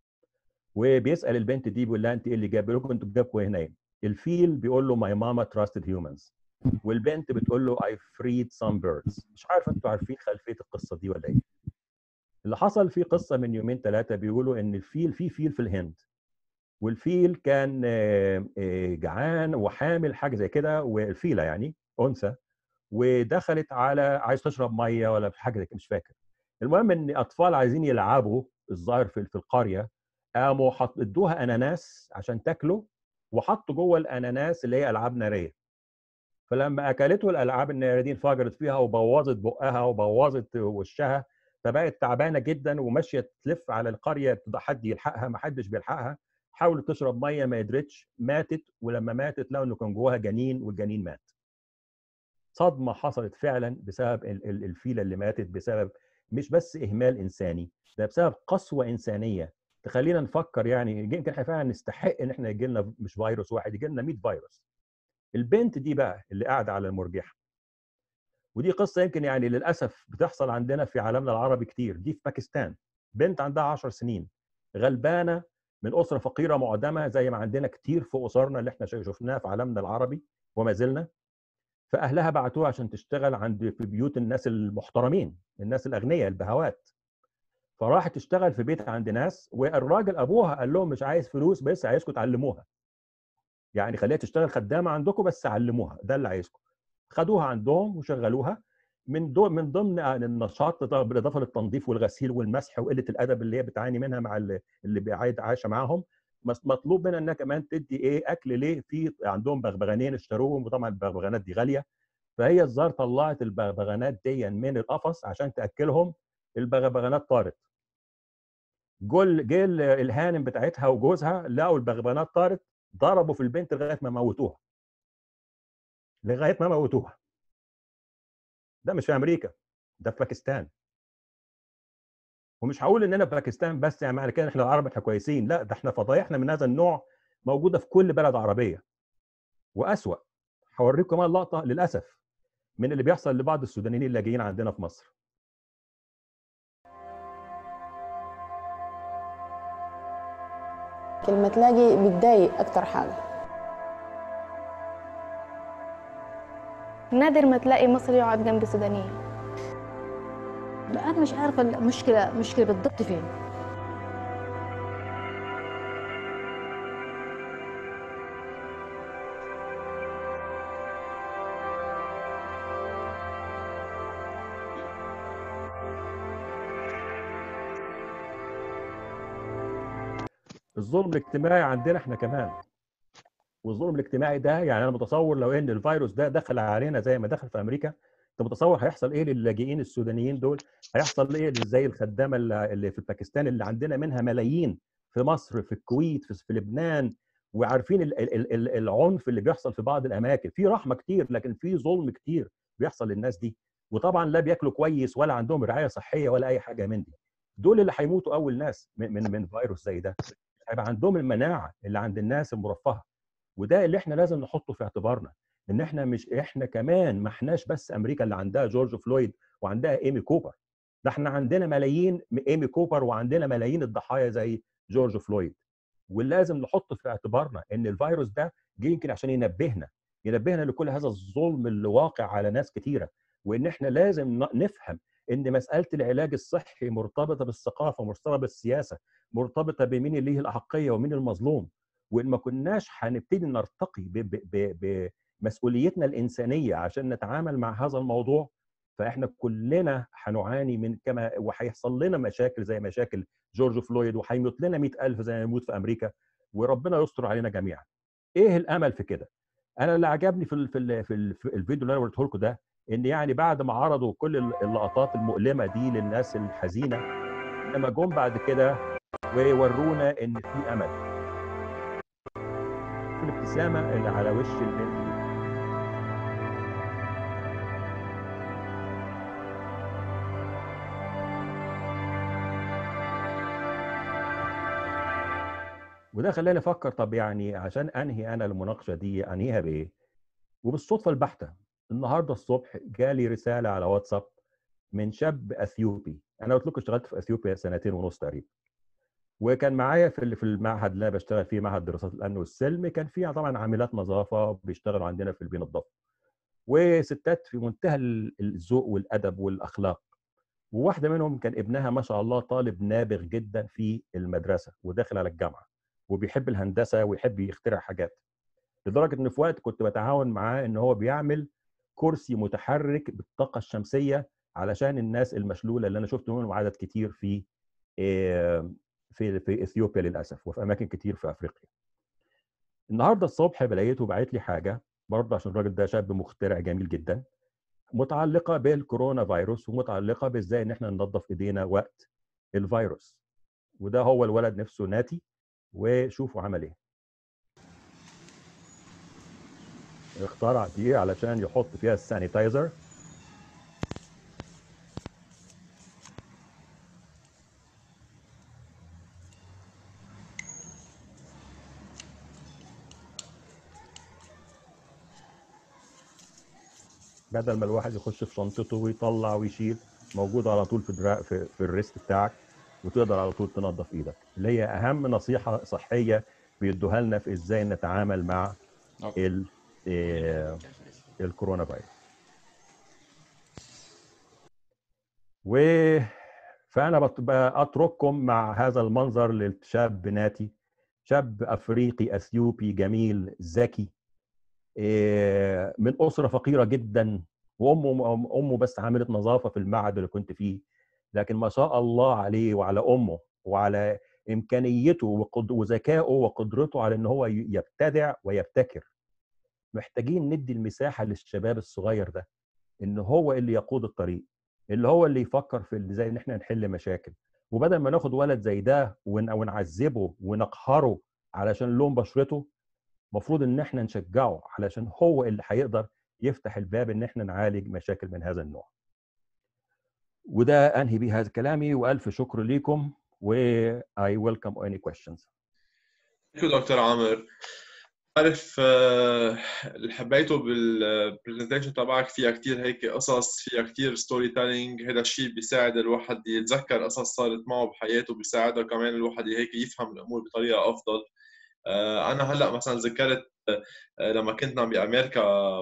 وبيسال البنت دي بيقول لها انت ايه اللي جاب لكم انتوا جابكم هنا ايه الفيل بيقول له ماي ماما تراستد هيومنز والبنت بتقول له I freed some birds مش عارف انتوا عارفين خلفيه القصه دي ولا ايه اللي حصل في قصه من يومين ثلاثه بيقولوا ان الفيل في فيل في الهند والفيل كان آه، آه، جعان وحامل حاجه زي كده والفيله يعني انثى ودخلت على عايز تشرب ميه ولا حاجه زي كده مش فاكر المهم ان اطفال عايزين يلعبوا الظاهر في في القريه قاموا حط ادوها اناناس عشان تاكله وحطوا جوه الاناناس اللي هي العاب ناريه فلما اكلته الالعاب الناريه دي انفجرت فيها وبوظت بقها وبوظت وشها فبقت تعبانه جدا وماشيه تلف على القريه تبقى حد يلحقها ما حدش بيلحقها حاولت تشرب ميه ما قدرتش ماتت ولما ماتت لقوا انه كان جواها جنين والجنين مات صدمه حصلت فعلا بسبب ال- ال- الفيله اللي ماتت بسبب مش بس اهمال انساني ده بسبب قسوه انسانيه تخلينا نفكر يعني يمكن احنا فعلا نستحق ان احنا يجي لنا مش فيروس واحد يجي لنا 100 فيروس البنت دي بقى اللي قاعده على المرجحه ودي قصه يمكن يعني للاسف بتحصل عندنا في عالمنا العربي كتير دي في باكستان بنت عندها 10 سنين غلبانه من اسره فقيره معدمه زي ما عندنا كتير في اسرنا اللي احنا شفناها في عالمنا العربي وما زلنا فاهلها بعتوها عشان تشتغل عند في بيوت الناس المحترمين الناس الاغنياء البهوات فراحت تشتغل في بيت عند ناس والراجل ابوها قال لهم مش عايز فلوس بس عايزكم تعلموها يعني خليها تشتغل خدامه عندكم بس علموها ده اللي عايزكم خدوها عندهم وشغلوها من دو من ضمن النشاط بالاضافه للتنظيف والغسيل والمسح وقله الادب اللي هي بتعاني منها مع اللي اللي بيعايد عايشه معاهم مس- مطلوب منها انها كمان تدي ايه اكل ليه في عندهم بغبغانين اشتروهم وطبعا البغبغانات دي غاليه فهي الظاهر طلعت البغبغانات دي من القفص عشان تاكلهم البغبغانات طارت جول جه ال- الهانم بتاعتها وجوزها لقوا البغبغانات طارت ضربوا في البنت لغايه ما موتوها لغايه ما موتوها ده مش في امريكا ده في باكستان ومش هقول اننا في باكستان بس يعني معنى كده إن احنا العرب احنا كويسين لا ده احنا فضايحنا من هذا النوع موجوده في كل بلد عربيه واسوا هوريكم كمان لقطه للاسف من اللي بيحصل لبعض السودانيين اللاجئين عندنا في مصر كلمة لاقي بتضايق أكتر حاجة نادر ما تلاقي مصري يقعد جنب سودانية انا مش عارفه المشكله مشكله بالضبط فين الظلم الاجتماعي عندنا احنا كمان والظلم الاجتماعي ده يعني انا متصور لو ان الفيروس ده دخل علينا زي ما دخل في امريكا انت متصور هيحصل ايه للاجئين السودانيين دول هيحصل ايه زي الخدامه اللي اللي في باكستان اللي عندنا منها ملايين في مصر في الكويت في, في لبنان وعارفين ال- ال- ال- العنف اللي بيحصل في بعض الاماكن في رحمه كتير لكن في ظلم كتير بيحصل للناس دي وطبعا لا بياكلوا كويس ولا عندهم رعايه صحيه ولا اي حاجه من دي دول اللي هيموتوا اول ناس من من, من فيروس زي ده هيبقى عندهم المناعه اللي عند الناس المرفهه وده اللي احنا لازم نحطه في اعتبارنا ان احنا مش احنا كمان ما احناش بس امريكا اللي عندها جورج فلويد وعندها ايمي كوبر ده احنا عندنا ملايين ايمي كوبر وعندنا ملايين الضحايا زي جورج فلويد ولازم نحط في اعتبارنا ان الفيروس ده جه يمكن عشان ينبهنا ينبهنا لكل هذا الظلم اللي واقع على ناس كتيره وان احنا لازم ن- نفهم ان مساله العلاج الصحي مرتبطه بالثقافه مرتبطه بالسياسه مرتبطه بمين اللي ليه الاحقيه ومين المظلوم وان ما كناش هنبتدي نرتقي ب- ب- ب- بمسؤوليتنا الانسانيه عشان نتعامل مع هذا الموضوع فاحنا كلنا هنعاني من كما وهيحصل لنا مشاكل زي مشاكل جورج فلويد وهيموت لنا 100000 زي ما يموت في امريكا وربنا يستر علينا جميعا. ايه الامل في كده؟ انا اللي عجبني في ال في ال في, ال في الفيديو اللي انا وريته لكم ده ان يعني بعد ما عرضوا كل اللقطات المؤلمه دي للناس الحزينه لما جم بعد كده ويورونا ان في امل. في الابتسامه اللي على وش البنت دي. وده خلاني افكر طب يعني عشان انهي انا المناقشه دي انهيها بايه؟ وبالصدفه البحته النهارده الصبح جالي رساله على واتساب من شاب اثيوبي انا قلت لكم اشتغلت في اثيوبيا سنتين ونص تقريبا وكان معايا في في المعهد اللي انا بشتغل فيه معهد دراسات الامن والسلم كان فيه طبعا عاملات نظافه بيشتغلوا عندنا في البينضفوا وستات في منتهى الذوق والادب والاخلاق وواحده منهم كان ابنها ما شاء الله طالب نابغ جدا في المدرسه وداخل على الجامعه وبيحب الهندسه ويحب يخترع حاجات لدرجه ان في وقت كنت بتعاون معاه ان هو بيعمل كرسي متحرك بالطاقه الشمسيه علشان الناس المشلوله اللي انا شفت منهم عدد كتير في في في اثيوبيا للاسف وفي اماكن كتير في افريقيا. النهارده الصبح بلاقيته باعت لي حاجه برضه عشان الراجل ده شاب مخترع جميل جدا متعلقه بالكورونا فيروس ومتعلقه بازاي ان احنا ننظف ايدينا وقت الفيروس وده هو الولد نفسه ناتي وشوفوا عمل ايه اخترع دي علشان يحط فيها السانيتايزر بدل ما الواحد يخش في شنطته ويطلع ويشيل موجود على طول في الدراع في, في الريست بتاعك وتقدر على طول تنظف ايدك اللي هي اهم نصيحه صحيه بيدوها لنا في ازاي نتعامل مع ال إيه الكورونا فيروس و فانا اترككم مع هذا المنظر للشاب ناتي شاب افريقي اثيوبي جميل ذكي إيه من اسره فقيره جدا وامه امه بس عامله نظافه في المعهد اللي كنت فيه لكن ما شاء الله عليه وعلى امه وعلى امكانيته وذكائه وقدرته على ان هو يبتدع ويبتكر محتاجين ندي المساحه للشباب الصغير ده ان هو اللي يقود الطريق اللي هو اللي يفكر في ازاي ان احنا نحل مشاكل وبدل ما ناخد ولد زي ده ون- ونعذبه ونقهره علشان لون بشرته المفروض ان احنا نشجعه علشان هو اللي هيقدر يفتح الباب ان احنا نعالج مشاكل من هذا النوع وده انهي بيه هذا كلامي والف شكر ليكم و I welcome any questions شكرا دكتور عامر عارف آه، اللي حبيته بالبرزنتيشن تبعك فيها كتير هيك قصص فيها كتير ستوري تيلينج هذا الشيء بيساعد الواحد يتذكر قصص صارت معه بحياته بيساعده كمان الواحد هيك يفهم الامور بطريقه افضل آه، انا هلا مثلا ذكرت آه، لما كنت عم بامريكا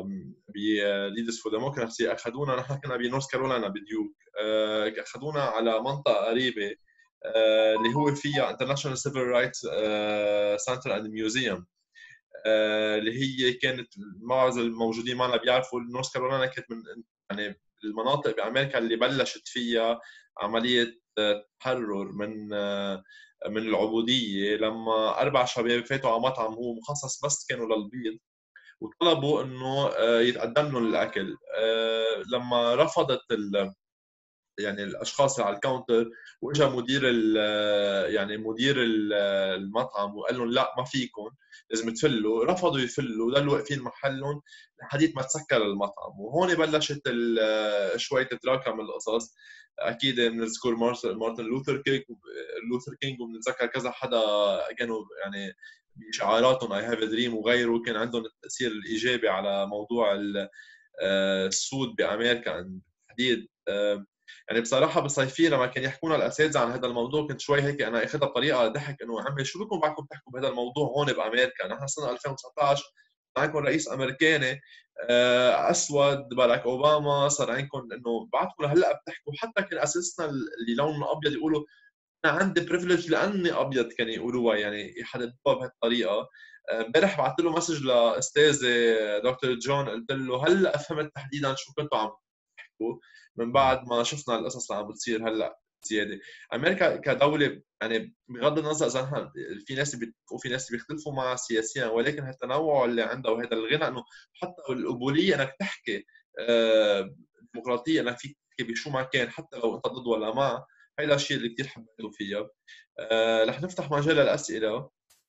بليدرز فور ديموكراسي اخذونا نحن كنا بنورث كارولاينا بديوك آه، اخذونا على منطقه قريبه آه، اللي هو فيها انترناشونال سيفل رايتس سنتر اند ميوزيوم اللي هي كانت معظم الموجودين معنا بيعرفوا نورث كارولاينا كانت من يعني المناطق بامريكا اللي بلشت فيها عمليه آه، تحرر من آه، من العبوديه لما اربع شباب فاتوا على مطعم هو مخصص بس كانوا للبيض وطلبوا انه آه، يتقدم لهم الاكل آه، لما رفضت ال يعني الاشخاص اللي على الكاونتر واجا مدير ال- يعني مدير ال- المطعم وقال لهم لا ما فيكم لازم تفلوا رفضوا يفلوا ضلوا واقفين محلهم لحديت ما تسكر المطعم وهون بلشت ال- شوي تتراكم القصص اكيد بنذكر مارس- مارتن لوثر كينج لوثر كينج وبنتذكر كذا حدا كانوا يعني بشعاراتهم اي هاف دريم وغيره كان عندهم التاثير الايجابي على موضوع ال- آه، السود بامريكا بالتحديد آه، يعني بصراحه بالصيفيه لما كان يحكونا الاساتذه عن هذا الموضوع كنت شوي هيك انا اخذها بطريقه ضحك انه عمي شو بكم بعدكم تحكوا بهذا الموضوع هون بامريكا نحن سنه 2019 معكم رئيس امريكاني آه، اسود باراك اوباما صار عندكم انه بعدكم لهلا بتحكوا حتى كان اساسنا اللي لونه ابيض يقولوا انا عندي بريفليج لاني ابيض كانوا يقولوها يعني يحددوها بهالطريقه آه، امبارح بعثت له مسج لاستاذي دكتور جون قلت له هلا فهمت تحديدا شو كنتوا عم تحكوا من بعد ما شفنا القصص اللي عم بتصير هلا زياده امريكا كدوله يعني بغض النظر اذا نحن في ناس بيتفقوا في ناس بيختلفوا معها سياسيا ولكن هالتنوع اللي عندها وهذا الغنى انه حتى القبوليه انك تحكي آه، ديمقراطيه انك فيك تحكي بشو ما كان حتى لو انت ضد ولا مع هيدا الشيء اللي كثير حبيته فيها آه، رح نفتح مجال للاسئله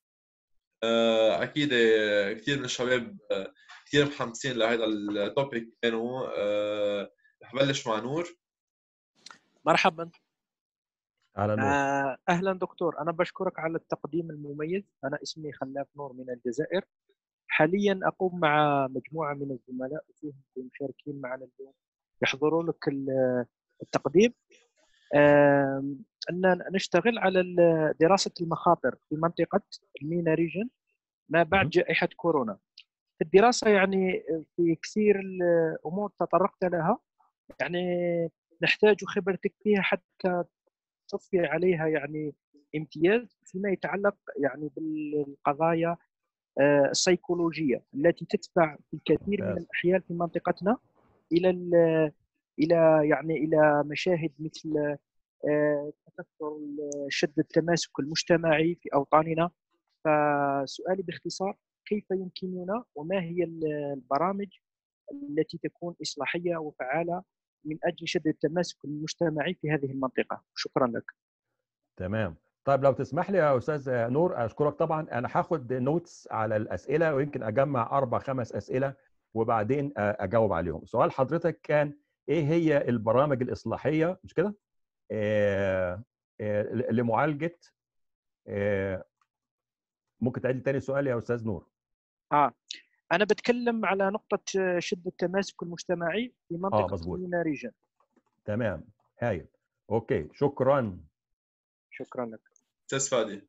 آه، اكيد آه، كثير من الشباب آه، كثير محمسين لهذا التوبيك كانوا آه، رح بلش مع نور مرحبا على نور آه، اهلا دكتور انا بشكرك على التقديم المميز انا اسمي خلاف نور من الجزائر حاليا اقوم مع مجموعه من الزملاء وفيهم المشاركين معنا اليوم يحضروا لك ال- التقديم آم، ان نشتغل على ال- دراسه المخاطر في منطقه المينا ريجن ما بعد جائحه كورونا في الدراسه يعني في كثير الامور تطرقت لها يعني نحتاج خبرتك فيها حتى تضفي عليها يعني امتياز فيما يتعلق يعني بالقضايا آه، السيكولوجيه التي تدفع في الكثير من ممتاز. الاحيان في منطقتنا الى ال- الى يعني الى مشاهد مثل آه، تكثر شد التماسك المجتمعي في اوطاننا فسؤالي باختصار كيف يمكننا وما هي البرامج التي تكون اصلاحيه وفعاله من اجل شد التماسك المجتمعي في هذه المنطقه شكرا لك تمام طيب لو تسمح لي يا استاذ نور اشكرك طبعا انا هاخد نوتس على الاسئله ويمكن اجمع اربع خمس اسئله وبعدين اجاوب عليهم سؤال حضرتك كان ايه هي البرامج الاصلاحيه مش كده آه آه لمعالجه آه ممكن تعيد تاني السؤال يا استاذ نور اه انا بتكلم على نقطه شد التماسك المجتمعي في منطقه مظبوط. المينا ريجن تمام هايل اوكي شكرا شكرا لك استاذ فادي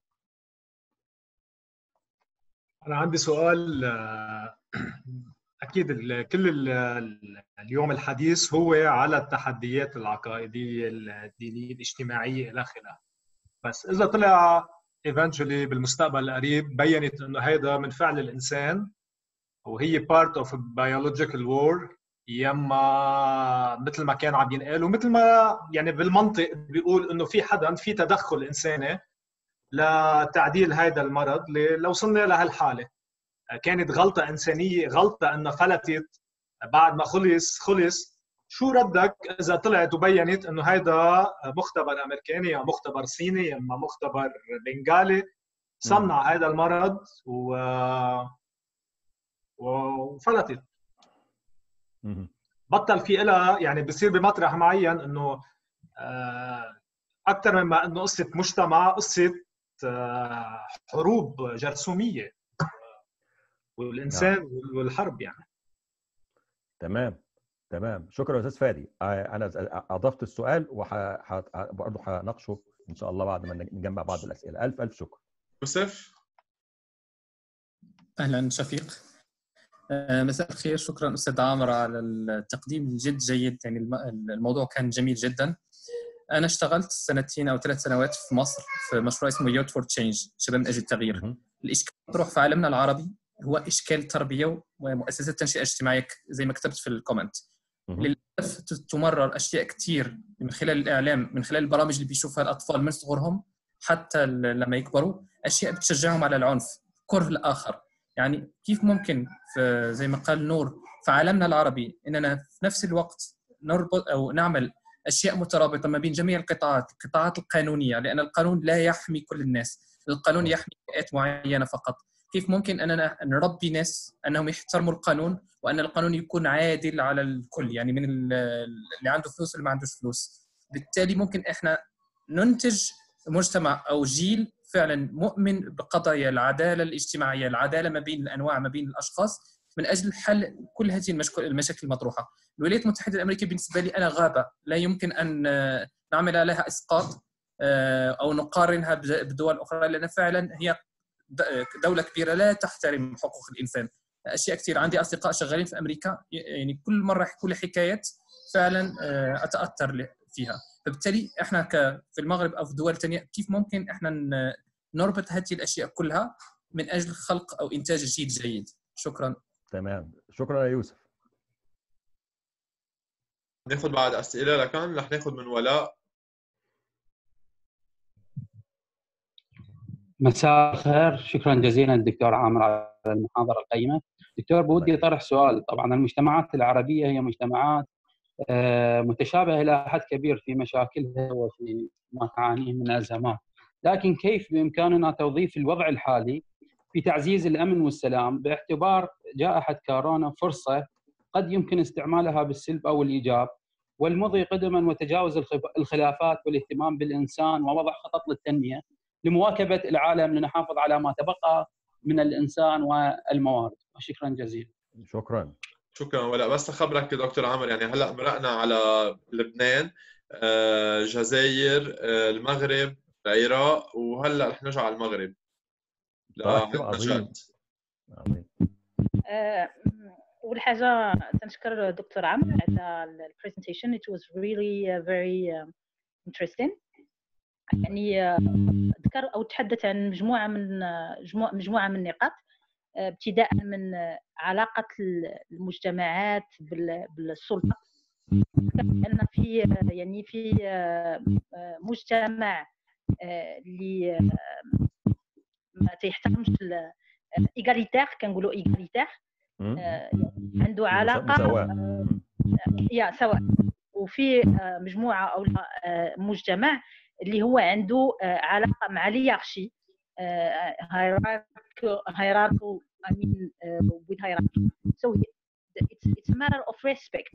أنا عندي سؤال آه، أكيد ال- كل ال- ال- اليوم الحديث هو على التحديات العقائدية الدينية الاجتماعية إلى آخره بس إذا طلع eventually بالمستقبل القريب بينت إنه هيدا من فعل الإنسان وهي part of a biological war يما مثل ما كان عم ينقال ومثل ما يعني بالمنطق بيقول انه في حدا في تدخل انساني لتعديل هذا المرض اللي لو وصلنا لهالحاله كانت غلطه انسانيه غلطه انه فلتت بعد ما خلص خلص شو ردك اذا طلعت وبينت انه هيدا مختبر امريكاني او مختبر صيني اما مختبر بنغالي صنع هذا المرض و وفلتت مهم. بطل في إلها يعني بصير بمطرح معين انه اكثر مما انه قصه مجتمع قصه آه، حروب جرثوميه والانسان والحرب يعني تمام تمام شكرا يا استاذ فادي آه، انا ز- اضفت السؤال وبرضه هناقشه ان شاء الله بعد ما نجمع بعض الاسئله الف الف شكر يوسف اهلا شفيق آه، مساء الخير شكرا استاذ عامر على التقديم الجد جيد يعني الم- الموضوع كان جميل جدا انا اشتغلت سنتين او ثلاث سنوات في مصر في مشروع اسمه يوت فور تشينج شباب من اجل التغيير الاشكال المطروح في عالمنا العربي هو اشكال تربيه ومؤسسات تنشئه اجتماعيه ك- زي ما كتبت في الكومنت للاسف ت- تمرر اشياء كثير من خلال الاعلام من خلال البرامج اللي بيشوفها الاطفال من صغرهم حتى ل- لما يكبروا اشياء بتشجعهم على العنف كره الاخر يعني كيف ممكن في زي ما قال نور في عالمنا العربي اننا في نفس الوقت نربط او نعمل اشياء مترابطه ما بين جميع القطاعات القطاعات القانونيه لان القانون لا يحمي كل الناس القانون يحمي فئات معينه فقط كيف ممكن اننا نربي ناس انهم يحترموا القانون وان القانون يكون عادل على الكل يعني من ال- اللي عنده فلوس واللي ما عندوش فلوس بالتالي ممكن احنا ننتج مجتمع او جيل فعلا مؤمن بقضايا العداله الاجتماعيه، العداله ما بين الانواع ما بين الاشخاص من اجل حل كل هذه المشكل- المشاكل المطروحه. الولايات المتحده الامريكيه بالنسبه لي انا غابه لا يمكن ان آه، نعمل لها اسقاط آه، او نقارنها بد- بدول اخرى لان فعلا هي د- دوله كبيره لا تحترم حقوق الانسان. اشياء كثير عندي اصدقاء شغالين في امريكا ي- يعني كل مره يحكوا لي حكايات فعلا آه، اتاثر ل- فيها. فبالتالي احنا ك في المغرب او في دول ثانيه كيف ممكن احنا ن- نربط هذه الاشياء كلها من اجل خلق او انتاج جيل جيد شكرا تمام شكرا يا يوسف ناخذ بعد اسئله لكان رح ناخذ من ولاء مساء الخير شكرا جزيلا دكتور عامر على المحاضرة القيمة دكتور بودي طرح سؤال طبعا المجتمعات العربية هي مجتمعات آه، متشابهة إلى حد كبير في مشاكلها وفي ما تعانيه من أزمات لكن كيف بإمكاننا توظيف الوضع الحالي في تعزيز الأمن والسلام باعتبار جائحة كورونا فرصة قد يمكن استعمالها بالسلب أو الإيجاب والمضي قدما وتجاوز الخف- الخلافات والاهتمام بالإنسان ووضع خطط للتنمية لمواكبة العالم لنحافظ على ما تبقى من الإنسان والموارد وشكرا جزيلا شكرا شكرا ولا بس اخبرك يا دكتور عامر يعني هلا مرقنا على لبنان آه، جزائر آه، المغرب العراق وهلا رح نرجع على المغرب طيب عظيم لنجاة. آه، اول حاجه تنشكر دكتور عمرو على البرزنتيشن it was really uh, very uh, interesting يعني آه، ذكر او تحدث عن مجموعه من آه، مجموعه مجموعه من النقاط آه، ابتداء من آه، علاقه المجتمعات بال- بالسلطه ان في آه، يعني في آه، آه، مجتمع آه، اللي آه، ما تيحترمش ايغاليتير كنقولوا ايغاليتير عنده علاقه مساواة. آه، يا سواء وفي آه، مجموعه او لا، آه، مجتمع اللي هو عنده آه، علاقه مع اليارشي hierarchical I mean uh, with hierarchy so it's it's a matter of respect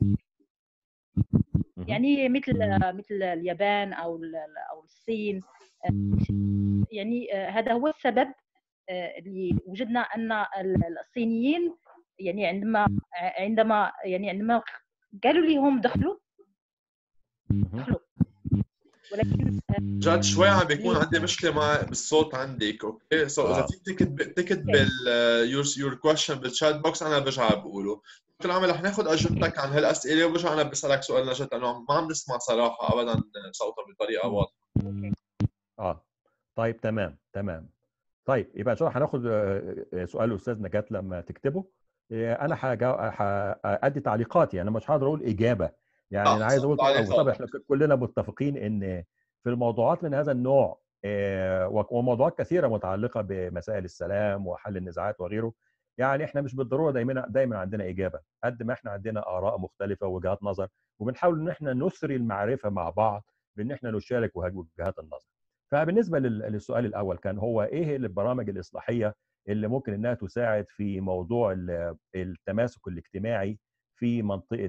يعني مثل مثل اليابان او ال- او الصين آه، يعني آه، هذا هو السبب آه، اللي وجدنا ان ال- الصينيين يعني عندما عندما يعني عندما قالوا لهم دخلوا دخلوا ولكن آه، جد شوي عم بيكون عندي مشكله مع بالصوت عندك اوكي سو اذا آه. فيك تكتب تكتب بال يور يور كويشن بالشات بوكس انا برجع بقوله دكتور عامر رح ناخذ اجوبتك عن هالاسئله وبرجع انا بسالك سؤال نجد لانه ما عم نسمع صراحه ابدا صوتها بطريقه واضحه اه طيب تمام تمام طيب يبقى ان شاء الله هناخد آه، آه، سؤال الاستاذ نجاة لما تكتبه آه، انا هجا- هادي تعليقاتي انا مش هقدر اقول اجابه يعني آه، انا عايز اقول تعليقات. أو طبعا احنا كلنا متفقين ان في الموضوعات من هذا النوع آه، وموضوعات كثيره متعلقه بمسائل السلام وحل النزاعات وغيره يعني احنا مش بالضروره دايما دايما عندنا اجابه قد ما احنا عندنا اراء مختلفه ووجهات نظر وبنحاول ان احنا نسري المعرفه مع بعض بان احنا نشارك وجهات النظر فبالنسبه للسؤال الاول كان هو ايه البرامج الاصلاحيه اللي ممكن انها تساعد في موضوع التماسك الاجتماعي في منطقه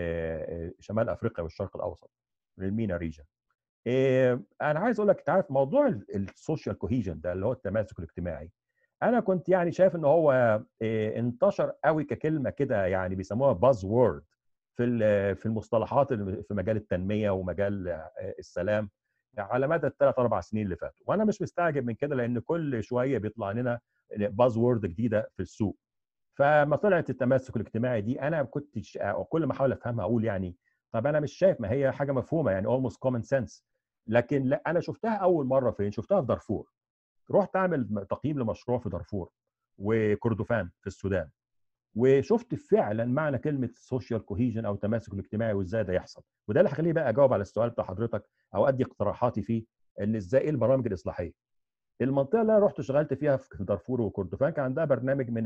شمال افريقيا والشرق الاوسط المينا ريجن انا عايز اقول لك انت عارف موضوع السوشيال كوهيجن ده اللي هو التماسك الاجتماعي انا كنت يعني شايف ان هو انتشر قوي ككلمه كده يعني بيسموها باز وورد في في المصطلحات في مجال التنميه ومجال السلام على مدى الثلاث اربع سنين اللي فاتوا وانا مش مستعجب من كده لان كل شويه بيطلع لنا باز وورد جديده في السوق فما طلعت التماسك الاجتماعي دي انا كنت كل ما احاول افهمها اقول يعني طب انا مش شايف ما هي حاجه مفهومه يعني almost common sense لكن لا انا شفتها اول مره فين شفتها في دارفور رحت اعمل تقييم لمشروع في دارفور وكردفان في السودان وشفت فعلا معنى كلمه سوشيال كوهيجن او التماسك الاجتماعي وازاي ده يحصل وده اللي هيخليني بقى اجاوب على السؤال بتاع حضرتك او ادي اقتراحاتي فيه ان ازاي ايه البرامج الاصلاحيه المنطقه اللي انا رحت اشتغلت فيها في دارفور وكردفان كان عندها برنامج من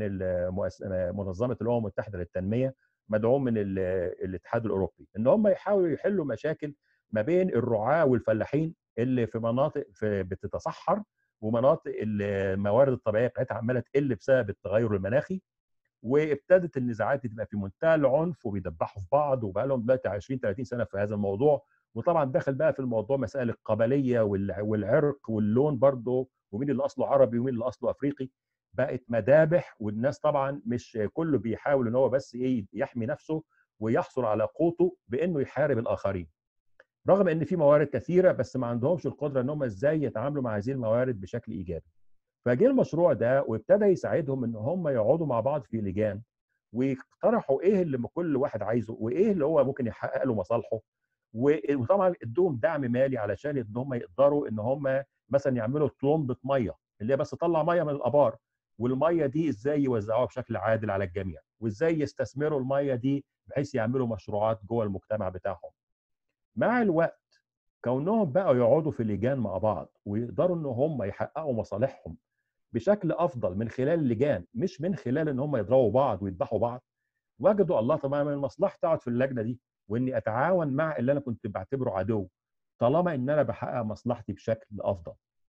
منظمه الامم المتحده للتنميه مدعوم من الاتحاد الاوروبي ان هم يحاولوا يحلوا مشاكل ما بين الرعاه والفلاحين اللي في مناطق في بتتصحر ومناطق الموارد الطبيعيه بتاعتها عماله تقل بسبب التغير المناخي وابتدت النزاعات دي تبقى في منتهى العنف وبيدبحوا في بعض وبقى لهم دلوقتي 20 30 سنه في هذا الموضوع وطبعا داخل بقى في الموضوع مسائل القبليه والعرق واللون برضه ومين اللي اصله عربي ومين اللي اصله افريقي بقت مذابح والناس طبعا مش كله بيحاول ان هو بس ايه يحمي نفسه ويحصل على قوته بانه يحارب الاخرين رغم ان في موارد كثيره بس ما عندهمش القدره ان هم ازاي يتعاملوا مع هذه الموارد بشكل ايجابي فجه المشروع ده وابتدى يساعدهم ان هم يقعدوا مع بعض في لجان ويقترحوا ايه اللي كل واحد عايزه وايه اللي هو ممكن يحقق له مصالحه وطبعا ادوهم دعم مالي علشان ان هم يقدروا ان هم مثلا يعملوا طلمبه ميه اللي هي بس تطلع ميه من الابار والميه دي ازاي يوزعوها بشكل عادل على الجميع وازاي يستثمروا الميه دي بحيث يعملوا مشروعات جوه المجتمع بتاعهم مع الوقت كونهم بقوا يقعدوا في لجان مع بعض ويقدروا ان هم يحققوا مصالحهم بشكل افضل من خلال اللجان مش من خلال ان هم يضربوا بعض ويذبحوا بعض وجدوا الله طبعا من مصلحتي اقعد في اللجنه دي واني اتعاون مع اللي انا كنت بعتبره عدو طالما ان انا بحقق مصلحتي بشكل افضل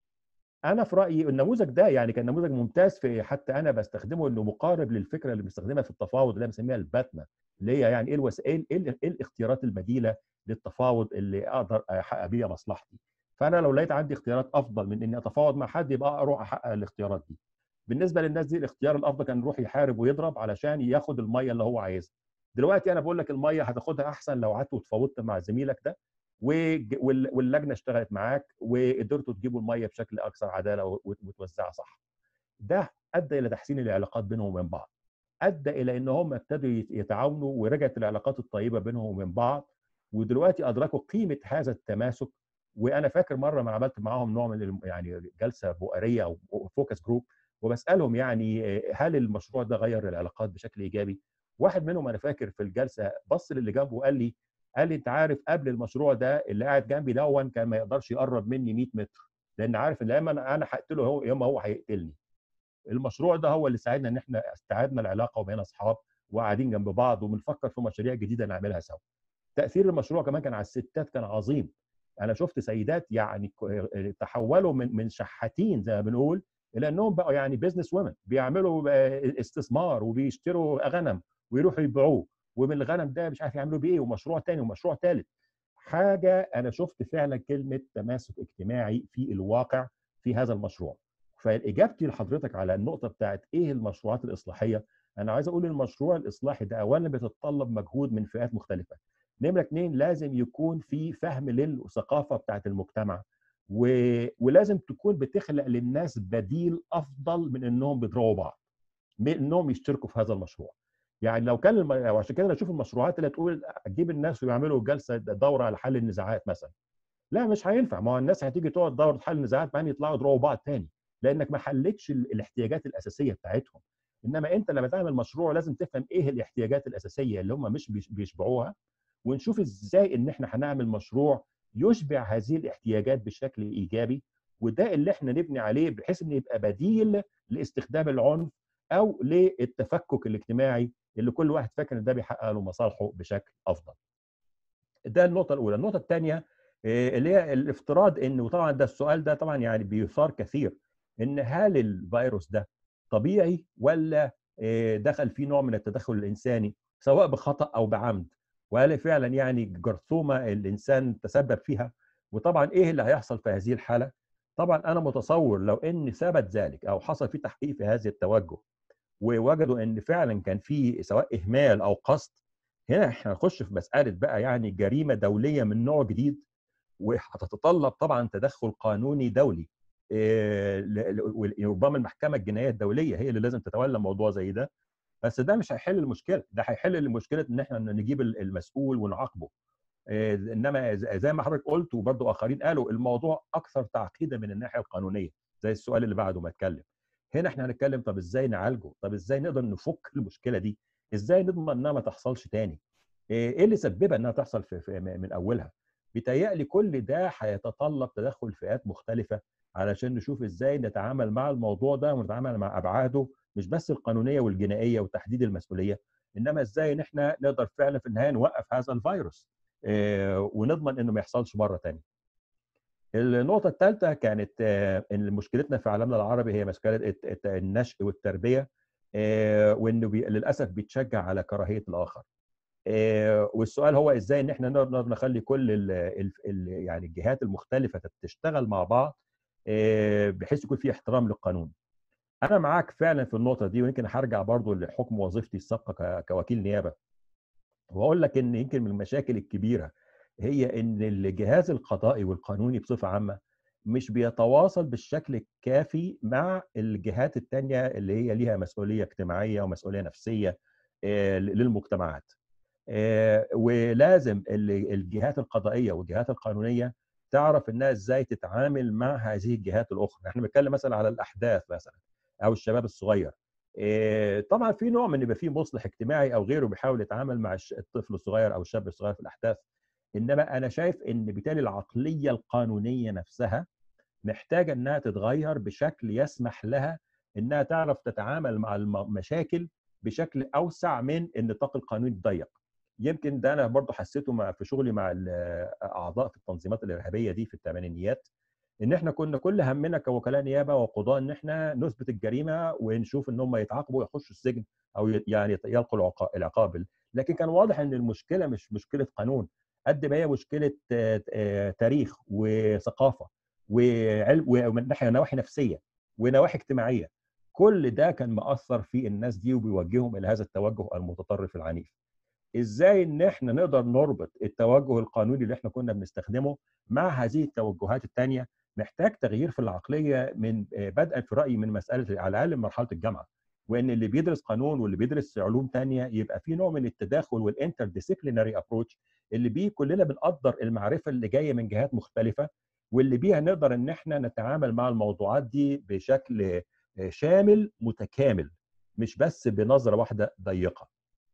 انا في رايي النموذج ده يعني كان نموذج ممتاز في حتى انا بستخدمه انه مقارب للفكره اللي بنستخدمها في التفاوض اللي بنسميها الباتنا اللي هي يعني ايه الوسائل ايه الاختيارات البديله للتفاوض اللي اقدر احقق بيها مصلحتي فانا لو لقيت عندي اختيارات افضل من اني اتفاوض مع حد يبقى اروح احقق الاختيارات دي بالنسبه للناس دي الاختيار الافضل كان يروح يحارب ويضرب علشان ياخد الميه اللي هو عايزها دلوقتي انا بقول لك الميه هتاخدها احسن لو قعدت وتفاوضت مع زميلك ده واللجنه اشتغلت معاك وقدرتوا تجيبوا الميه بشكل اكثر عداله وتوزعها صح ده ادى الى تحسين العلاقات بينهم وبين بعض ادى الى ان هم ابتدوا يتعاونوا ورجعت العلاقات الطيبه بينهم وبين بعض ودلوقتي ادركوا قيمه هذا التماسك وانا فاكر مره ما عملت معاهم نوع من يعني جلسه بؤريه او فوكس جروب وبسالهم يعني هل المشروع ده غير العلاقات بشكل ايجابي؟ واحد منهم انا فاكر في الجلسه بص للي جنبه وقال لي قال لي انت عارف قبل المشروع ده اللي قاعد جنبي دون كان ما يقدرش يقرب مني 100 متر لان عارف ان اما انا هقتله هو يا اما هو هيقتلني. المشروع ده هو اللي ساعدنا ان احنا استعدنا العلاقه وبقينا اصحاب وقاعدين جنب بعض وبنفكر في مشاريع جديده نعملها سوا. تاثير المشروع كمان كان على الستات كان عظيم. انا شفت سيدات يعني تحولوا من من شحاتين زي ما بنقول الى انهم بقوا يعني بيزنس وومن بيعملوا استثمار وبيشتروا غنم ويروحوا يبيعوه ومن الغنم ده مش عارف يعملوا بيه ومشروع تاني ومشروع ثالث حاجه انا شفت فعلا كلمه تماسك اجتماعي في الواقع في هذا المشروع فاجابتي لحضرتك على النقطه بتاعت ايه المشروعات الاصلاحيه انا عايز اقول المشروع الاصلاحي ده اولا بيتطلب مجهود من فئات مختلفه نمره اثنين لازم يكون في فهم للثقافه بتاعت المجتمع و... ولازم تكون بتخلق للناس بديل افضل من انهم بيضربوا بعض من انهم يشتركوا في هذا المشروع يعني لو كان الم... وعشان كده اشوف المشروعات اللي تقول تجيب الناس ويعملوا جلسه دوره على حل النزاعات مثلا لا مش هينفع ما هو الناس هتيجي تقعد دوره حل النزاعات بعدين يطلعوا يضربوا بعض تاني لانك ما حلتش الاحتياجات الاساسيه بتاعتهم انما انت لما تعمل مشروع لازم تفهم ايه الاحتياجات الاساسيه اللي هم مش بيشبعوها ونشوف ازاي ان احنا هنعمل مشروع يشبع هذه الاحتياجات بشكل ايجابي وده اللي احنا نبني عليه بحيث ان يبقى بديل لاستخدام العنف او للتفكك الاجتماعي اللي كل واحد فاكر ان ده بيحقق له مصالحه بشكل افضل. ده النقطه الاولى، النقطه الثانيه اللي هي الافتراض ان وطبعا ده السؤال ده طبعا يعني بيثار كثير ان هل الفيروس ده طبيعي ولا آه، دخل فيه نوع من التدخل الانساني سواء بخطا او بعمد وهل فعلا يعني جرثومه الانسان تسبب فيها وطبعا ايه اللي هيحصل في هذه الحاله طبعا انا متصور لو ان ثبت ذلك او حصل في تحقيق في هذا التوجه ووجدوا ان فعلا كان في سواء اهمال او قصد هنا احنا هنخش في مساله بقى يعني جريمه دوليه من نوع جديد وهتتطلب طبعا تدخل قانوني دولي إيه، ل- ل- وربما المحكمه الجنائيه الدوليه هي اللي لازم تتولى موضوع زي ده بس ده مش هيحل المشكله ده هيحل المشكله ان احنا نجيب المسؤول ونعاقبه إيه، انما ز- زي ما حضرتك قلت وبرضه اخرين قالوا الموضوع اكثر تعقيدا من الناحيه القانونيه زي السؤال اللي بعده ما اتكلم هنا احنا هنتكلم طب ازاي نعالجه طب ازاي نقدر نفك المشكله دي ازاي نضمن انها ما تحصلش تاني ايه إيه اللي سببها انها تحصل في في من اولها بيتهيألي كل ده هيتطلب تدخل فئات مختلفه علشان نشوف ازاي نتعامل مع الموضوع ده ونتعامل مع ابعاده مش بس القانونيه والجنائيه وتحديد المسؤوليه انما ازاي ان احنا نقدر فعلا في النهايه نوقف هذا الفيروس آه، ونضمن انه ما يحصلش مره ثانيه. النقطه الثالثه كانت آه، ان مشكلتنا في عالمنا العربي هي مساله الت- الت- النشء والتربيه آه، وانه بي- للاسف بيتشجع على كراهيه الاخر. آه، والسؤال هو ازاي ان احنا نقدر نخلي كل ال ال ال يعني الجهات المختلفه تشتغل مع بعض آه، بحيث يكون في احترام للقانون. انا معاك فعلا في النقطه دي ويمكن هرجع برضو لحكم وظيفتي السابقه ك- كوكيل نيابه واقول لك ان يمكن من المشاكل الكبيره هي ان الجهاز القضائي والقانوني بصفه عامه مش بيتواصل بالشكل الكافي مع الجهات التانية اللي هي ليها مسؤوليه اجتماعيه ومسؤوليه نفسيه آه، للمجتمعات آه، ولازم ال- الجهات القضائيه والجهات القانونيه تعرف انها ازاي تتعامل مع هذه الجهات الاخرى احنا بنتكلم مثلا على الاحداث مثلا او الشباب الصغير إيه، طبعا في نوع من يبقى فيه مصلح اجتماعي او غيره بيحاول يتعامل مع الش- الطفل الصغير او الشاب الصغير في الاحداث انما انا شايف ان بالتالي العقليه القانونيه نفسها محتاجه انها تتغير بشكل يسمح لها انها تعرف تتعامل مع المشاكل بشكل اوسع من النطاق القانوني الضيق يمكن ده انا برضه حسيته مع في شغلي مع الاعضاء في التنظيمات الارهابيه دي في الثمانينيات ان احنا كنا كل همنا كوكلاء نيابه وقضاء ان احنا نثبت الجريمه ونشوف ان هم يتعاقبوا ويخشوا السجن او ي- يعني يلقوا العقا- العقاب لكن كان واضح ان المشكله مش مشكله قانون قد ما هي مشكله آه، آه، تاريخ وثقافه وعلم ومن ناحيه نواحي نفسيه ونواحي اجتماعيه كل ده كان مأثر في الناس دي وبيوجههم الى هذا التوجه المتطرف العنيف ازاي ان احنا نقدر نربط التوجه القانوني اللي احنا كنا بنستخدمه مع هذه التوجهات الثانيه محتاج تغيير في العقليه من آه، بدءا في رايي من مساله على الاقل من مرحله الجامعه وان اللي بيدرس قانون واللي بيدرس علوم تانية يبقى في نوع من التداخل والانتر ديسيبلينري ابروتش اللي بيه كلنا بنقدر المعرفه اللي جايه من جهات مختلفه واللي بيها نقدر ان احنا نتعامل مع الموضوعات دي بشكل آه، شامل متكامل مش بس بنظره واحده ضيقه.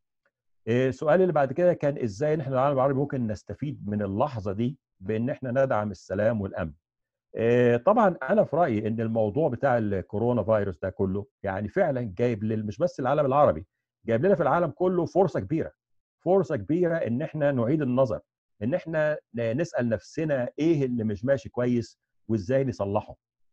آه، السؤال اللي بعد كده كان ازاي ان احنا العالم العربي ممكن نستفيد من اللحظه دي بان احنا ندعم السلام والامن. آه، طبعا انا في رايي ان الموضوع بتاع الكورونا فيروس ده كله يعني فعلا جايب لل- مش بس العالم العربي جايب لنا في العالم كله فرصه كبيره فرصه كبيره ان احنا نعيد النظر ان احنا ن- نسال نفسنا ايه اللي مش ماشي كويس وازاي نصلحه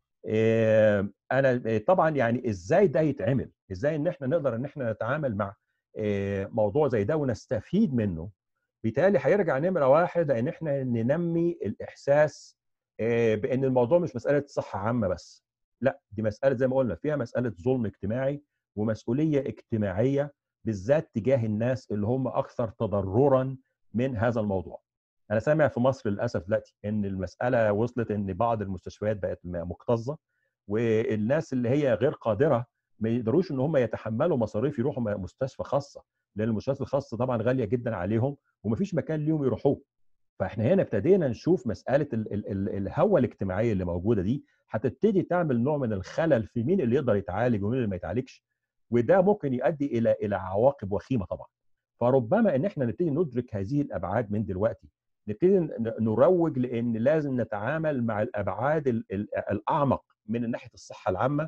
آه، انا آه، طبعا يعني ازاي ده يتعمل ازاي ان احنا نقدر ان احنا نتعامل مع آه، موضوع زي ده ونستفيد منه بالتالي هيرجع نمره واحد ان احنا ننمي الاحساس آه، بان الموضوع مش مساله صحه عامه بس لا دي مساله زي ما قلنا فيها مساله ظلم اجتماعي ومسؤوليه اجتماعيه بالذات تجاه الناس اللي هم اكثر تضررا من هذا الموضوع انا سامع في مصر للاسف دلوقتي ان المساله وصلت ان بعض المستشفيات بقت م- مكتظه والناس اللي هي غير قادره ما يقدروش ان هم يتحملوا مصاريف يروحوا م- مستشفى خاصه لان المستشفيات الخاصه طبعا غاليه جدا عليهم ومفيش مكان ليهم يروحوه فاحنا هنا ابتدينا نشوف مساله ال ال ال الهوه الاجتماعيه اللي موجوده دي هتبتدي تعمل نوع من الخلل في مين اللي يقدر يتعالج ومين اللي ما يتعالجش وده ممكن يؤدي الى الى عواقب وخيمه طبعا فربما ان احنا نبتدي ندرك هذه الابعاد من دلوقتي نبتدي ن- نروج لان لازم نتعامل مع الابعاد ال- ال- الاعمق من ناحيه الصحه العامه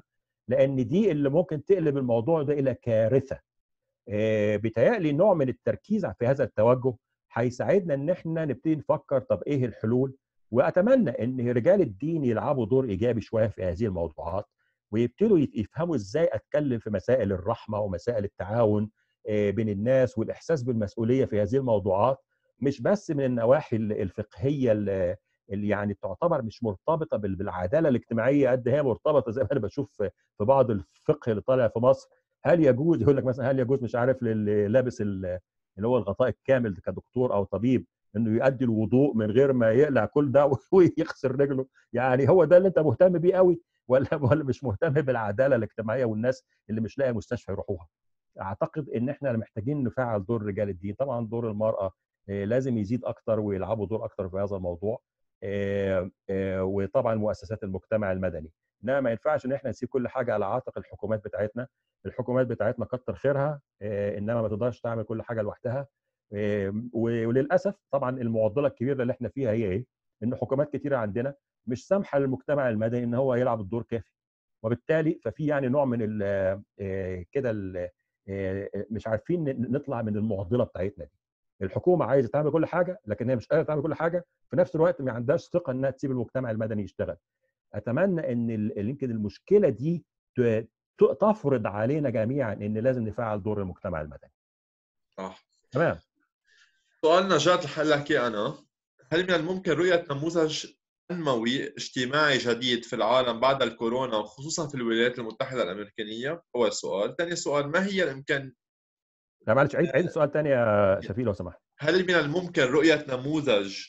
لان دي اللي ممكن تقلب الموضوع ده الى كارثه آه، بيتهيألي نوع من التركيز في هذا التوجه هيساعدنا ان احنا نبتدي نفكر طب ايه الحلول واتمنى ان رجال الدين يلعبوا دور ايجابي شويه في هذه الموضوعات ويبتدوا يت- يفهموا ازاي اتكلم في مسائل الرحمه ومسائل التعاون آه، بين الناس والاحساس بالمسؤوليه في هذه الموضوعات مش بس من النواحي ال- الفقهيه ال- اللي يعني تعتبر مش مرتبطه بال- بالعداله الاجتماعيه قد هي مرتبطه زي ما انا بشوف في في بعض الفقه اللي طالع في مصر هل يجوز يقول لك مثلا هل يجوز مش عارف للي لابس ال- اللي هو الغطاء الكامل كدكتور او طبيب انه يؤدي الوضوء من غير ما يقلع كل ده ويغسل رجله يعني هو ده اللي انت مهتم بيه قوي ولا ولا مش مهتم بالعداله الاجتماعيه والناس اللي مش لاقي مستشفى يروحوها اعتقد ان احنا محتاجين نفعل دور رجال الدين طبعا دور المراه آه، لازم يزيد اكتر ويلعبوا دور اكتر في هذا الموضوع آه، آه، وطبعا مؤسسات المجتمع المدني انما ما ينفعش ان احنا نسيب كل حاجه على عاتق الحكومات بتاعتنا الحكومات بتاعتنا كتر خيرها آه، انما ما تقدرش تعمل كل حاجه لوحدها آه، و- وللاسف طبعا المعضله الكبيره اللي احنا فيها هي ايه؟ ان حكومات كتيره عندنا مش سامحه للمجتمع المدني ان هو يلعب الدور كافي وبالتالي ففي يعني نوع من ال- آه، كده ال- آه، مش عارفين ن- نطلع من المعضله بتاعتنا دي الحكومه عايزه تعمل كل حاجه لكن هي مش قادره تعمل كل حاجه في نفس الوقت ما عندهاش ثقه انها تسيب المجتمع المدني يشتغل اتمنى ان ال- يمكن المشكله دي ت- ت- تفرض علينا جميعا ان لازم نفعل دور المجتمع المدني صح تمام سؤال نجاة رح اقول لك إياه انا هل من الممكن رؤية نموذج تنموي اجتماعي جديد في العالم بعد الكورونا وخصوصا في الولايات المتحدة الأمريكية؟ أول سؤال، ثاني سؤال ما هي الإمكان لا معلش عيد عيد السؤال تاني يا شفيق لو سمحت هل من الممكن رؤية نموذج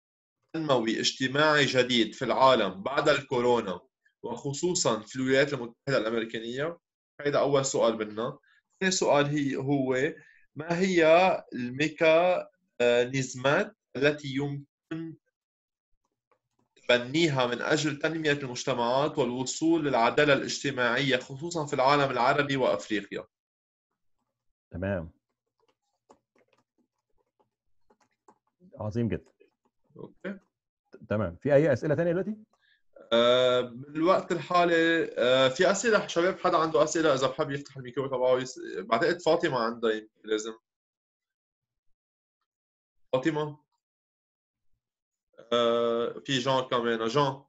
تنموي اجتماعي جديد في العالم بعد الكورونا وخصوصا في الولايات المتحدة الأمريكية؟ هذا أول سؤال منا. ثاني سؤال هي هو ما هي الميكانيزمات التي يمكن تبنيها من أجل تنمية المجتمعات والوصول للعدالة الاجتماعية خصوصا في العالم العربي وأفريقيا؟ تمام عظيم جدا أوكي. تمام في اي اسئله تانية دلوقتي آه، بالوقت الحالي آه، في اسئله شباب حدا عنده اسئله اذا بحب يفتح الميكرو تبعه يس... بعتقد فاطمه عندها يمكن لازم فاطمه آه، في جان كمان جان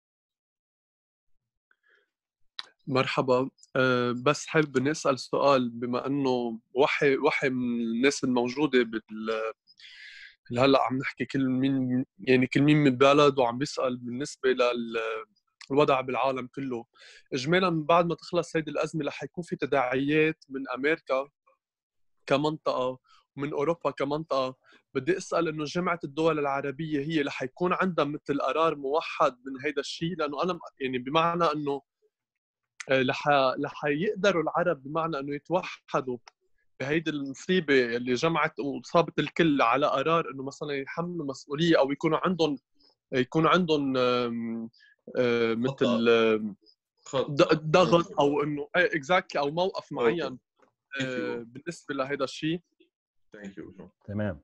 مرحبا أه بس حابب نسأل سؤال بما انه وحي وحي من الناس الموجودة بال اللي هلا عم نحكي كل مين يعني كل مين من بلد وعم بيسأل بالنسبة للوضع بالعالم كله اجمالا من بعد ما تخلص هيدي الأزمة رح يكون في تداعيات من أمريكا كمنطقة ومن أوروبا كمنطقة بدي أسأل إنه جامعة الدول العربية هي رح يكون عندها مثل قرار موحد من هيدا الشيء لأنه أنا يعني بمعنى إنه لح لح يقدروا العرب بمعنى انه يتوحدوا بهيدي المصيبه اللي جمعت وصابت الكل على قرار انه مثلا يحملوا مسؤوليه او يكونوا عندهم يكون عندهم آم، آم، مثل آم، ض- ضغط او انه اكزاكتلي او موقف معين آه، بالنسبه لهيدا الشيء ثانك يو تمام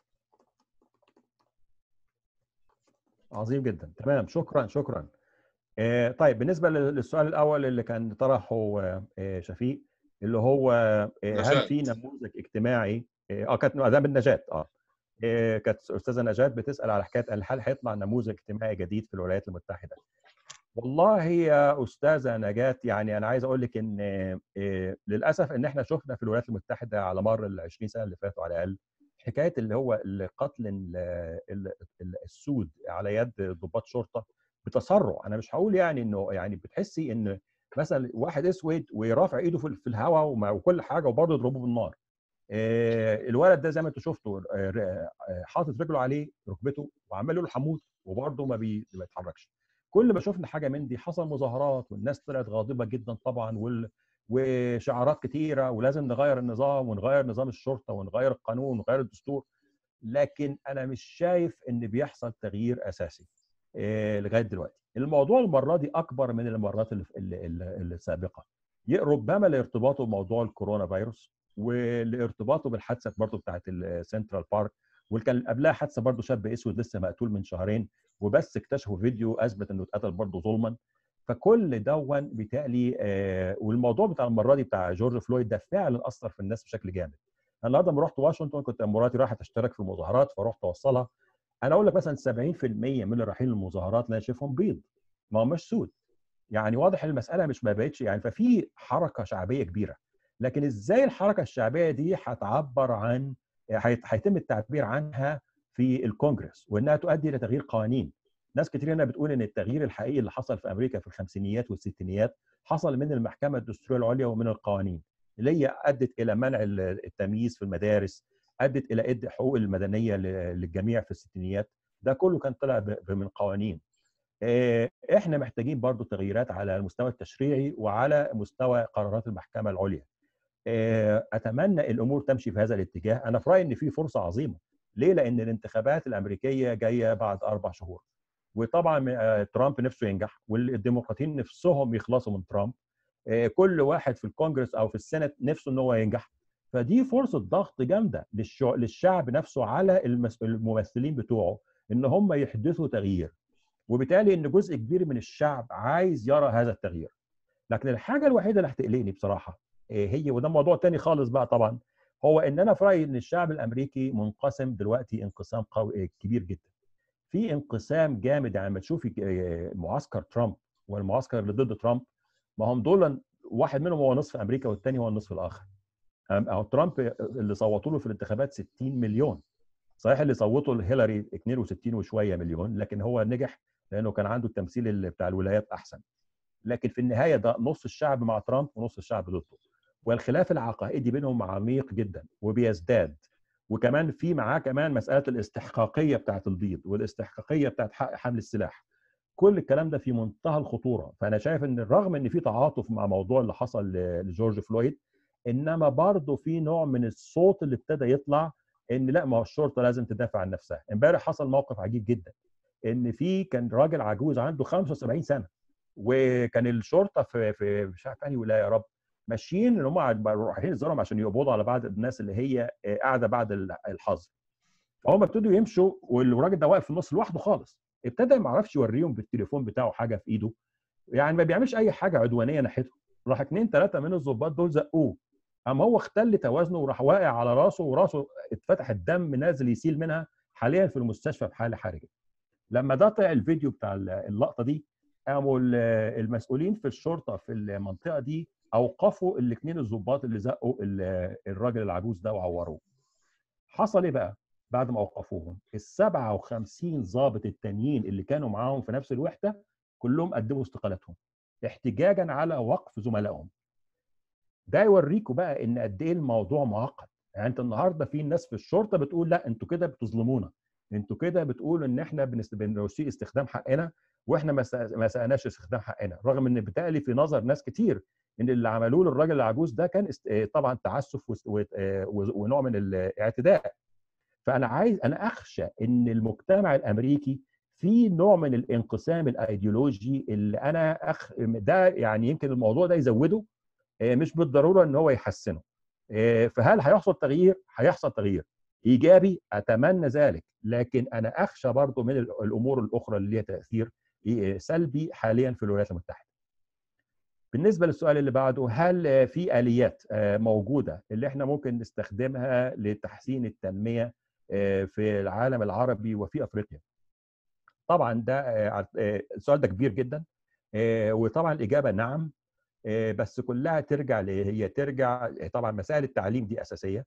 عظيم جدا تمام شكرا شكرا آه، طيب بالنسبه لل- للسؤال الاول اللي كان طرحه آه، آه، شفيق اللي هو آه، هل نجاة. في نموذج اجتماعي اه آه، كانت ده من نجاة اه آه، كانت استاذه نجاة بتسال على حكايه هل هيطلع نموذج اجتماعي جديد في الولايات المتحده والله يا استاذه نجاة يعني انا عايز اقول لك ان آه، للاسف ان احنا شفنا في الولايات المتحده على مر ال 20 سنه اللي فاتوا على الاقل حكايه اللي هو القتل ال- ال- ال- السود على يد ضباط شرطه بتسرع انا مش هقول يعني انه يعني بتحسي ان مثلا واحد اسود ورافع ايده في في الهواء ومع- وكل حاجه وبرضه يضربه بالنار آه، الولد ده زي ما انتوا شفتوا آه، ر- آه، حاطط رجله عليه ركبته وعمال يقول حموت وبرضه ما بي- ما بيتحركش كل ما شفنا حاجه من دي حصل مظاهرات والناس طلعت غاضبه جدا طبعا وال وشعارات كتيره ولازم نغير النظام ونغير نظام الشرطه ونغير القانون ونغير الدستور لكن انا مش شايف ان بيحصل تغيير اساسي آه، لغايه دلوقتي الموضوع المره دي اكبر من المرات اللي اللي- اللي- السابقه ي- ربما لارتباطه بموضوع الكورونا فيروس ولارتباطه بالحادثه برضه بتاعت السنترال بارك واللي كان قبلها حادثه برضه شاب اسود لسه مقتول من شهرين وبس اكتشفوا فيديو اثبت انه اتقتل برضه ظلما فكل دون بالتالي آه والموضوع بتاع المره دي بتاع جورج فلويد ده فعلا اثر في الناس بشكل جامد انا النهارده لما رحت واشنطن كنت مراتي رايحه تشترك في المظاهرات فرحت اوصلها انا اقول لك مثلا 70% من اللي رايحين المظاهرات اللي انا شايفهم بيض ما هماش سود يعني واضح المساله مش ما بقتش يعني ففي حركه شعبيه كبيره لكن ازاي الحركه الشعبيه دي هتعبر عن هيتم التعبير عنها في الكونجرس وانها تؤدي الى تغيير قوانين ناس كتير هنا بتقول ان التغيير الحقيقي اللي حصل في امريكا في الخمسينيات والستينيات حصل من المحكمه الدستوريه العليا ومن القوانين اللي هي ادت الى منع التمييز في المدارس ادت الى ادى حقوق المدنيه للجميع في الستينيات ده كله كان طلع من قوانين احنا محتاجين برضو تغييرات على المستوى التشريعي وعلى مستوى قرارات المحكمه العليا اتمنى الامور تمشي في هذا الاتجاه انا في رايي ان في فرصه عظيمه ليه لان الانتخابات الامريكيه جايه بعد اربع شهور وطبعا ترامب نفسه ينجح والديمقراطيين نفسهم يخلصوا من ترامب كل واحد في الكونجرس او في السنت نفسه ان هو ينجح فدي فرصه ضغط جامده للشعب نفسه على الممثلين بتوعه ان هم يحدثوا تغيير وبالتالي ان جزء كبير من الشعب عايز يرى هذا التغيير لكن الحاجه الوحيده اللي هتقلقني بصراحه هي وده موضوع تاني خالص بقى طبعا هو ان انا في رايي ان الشعب الامريكي منقسم دلوقتي انقسام قوي كبير جدا في انقسام جامد يعني لما تشوفي معسكر ترامب والمعسكر اللي ضد ترامب ما هم دول واحد منهم هو نصف امريكا والثاني هو النصف الاخر او ترامب اللي صوتوا له في الانتخابات 60 مليون صحيح اللي صوتوا لهيلاري 62 وشويه مليون لكن هو نجح لانه كان عنده التمثيل بتاع الولايات احسن لكن في النهايه ده نص الشعب مع ترامب ونص الشعب ضده والخلاف العقائدي بينهم عميق جدا وبيزداد وكمان في معاه كمان مساله الاستحقاقيه بتاعه البيض والاستحقاقيه بتاعه حق حمل السلاح كل الكلام ده في منتهى الخطوره فانا شايف ان رغم ان في تعاطف مع موضوع اللي حصل لجورج فلويد انما برضه في نوع من الصوت اللي ابتدى يطلع ان لا ما هو الشرطه لازم تدافع عن نفسها امبارح حصل موقف عجيب جدا ان في كان راجل عجوز عنده 75 سنه وكان الشرطه في في مش عارف انهي ولايه يا رب ماشيين ان هم رايحين يزورهم عشان يقبضوا على بعض الناس اللي هي قاعده بعد الحظر فهم ابتدوا يمشوا والراجل ده واقف في النص لوحده خالص ابتدى ما اعرفش يوريهم بالتليفون بتاعه حاجه في ايده يعني ما بيعملش اي حاجه عدوانيه ناحيته راح اثنين ثلاثه من الظباط دول زقوه اما هو اختل توازنه وراح واقع على راسه وراسه اتفتح الدم نازل يسيل منها حاليا في المستشفى في حاله حرجه لما ده طلع الفيديو بتاع اللقطه دي قاموا المسؤولين في الشرطه في المنطقه دي اوقفوا الاثنين الظباط اللي زقوا الراجل العجوز ده وعوروه حصل ايه بقى بعد ما اوقفوهم ال 57 ضابط التانيين اللي كانوا معاهم في نفس الوحده كلهم قدموا استقالاتهم احتجاجا على وقف زملائهم ده يوريكم بقى ان قد ايه الموضوع معقد يعني انت النهارده في ناس في الشرطه بتقول لا انتوا كده بتظلمونا انتوا كده بتقولوا ان احنا بنسيء استخدام حقنا واحنا ما سالناش استخدام حقنا رغم ان بالتالي في نظر ناس كتير ان اللي عملوه للراجل العجوز ده كان طبعا تعسف ونوع من الاعتداء فانا عايز انا اخشى ان المجتمع الامريكي في نوع من الانقسام الايديولوجي اللي انا أخ... ده يعني يمكن الموضوع ده يزوده مش بالضروره ان هو يحسنه فهل هيحصل تغيير هيحصل تغيير ايجابي اتمنى ذلك لكن انا اخشى برضو من الامور الاخرى اللي ليها تاثير سلبي حاليا في الولايات المتحده بالنسبه للسؤال اللي بعده هل في اليات موجوده اللي احنا ممكن نستخدمها لتحسين التنميه في العالم العربي وفي افريقيا طبعا ده السؤال ده كبير جدا وطبعا الاجابه نعم بس كلها ترجع هي ترجع طبعا مسائل التعليم دي اساسيه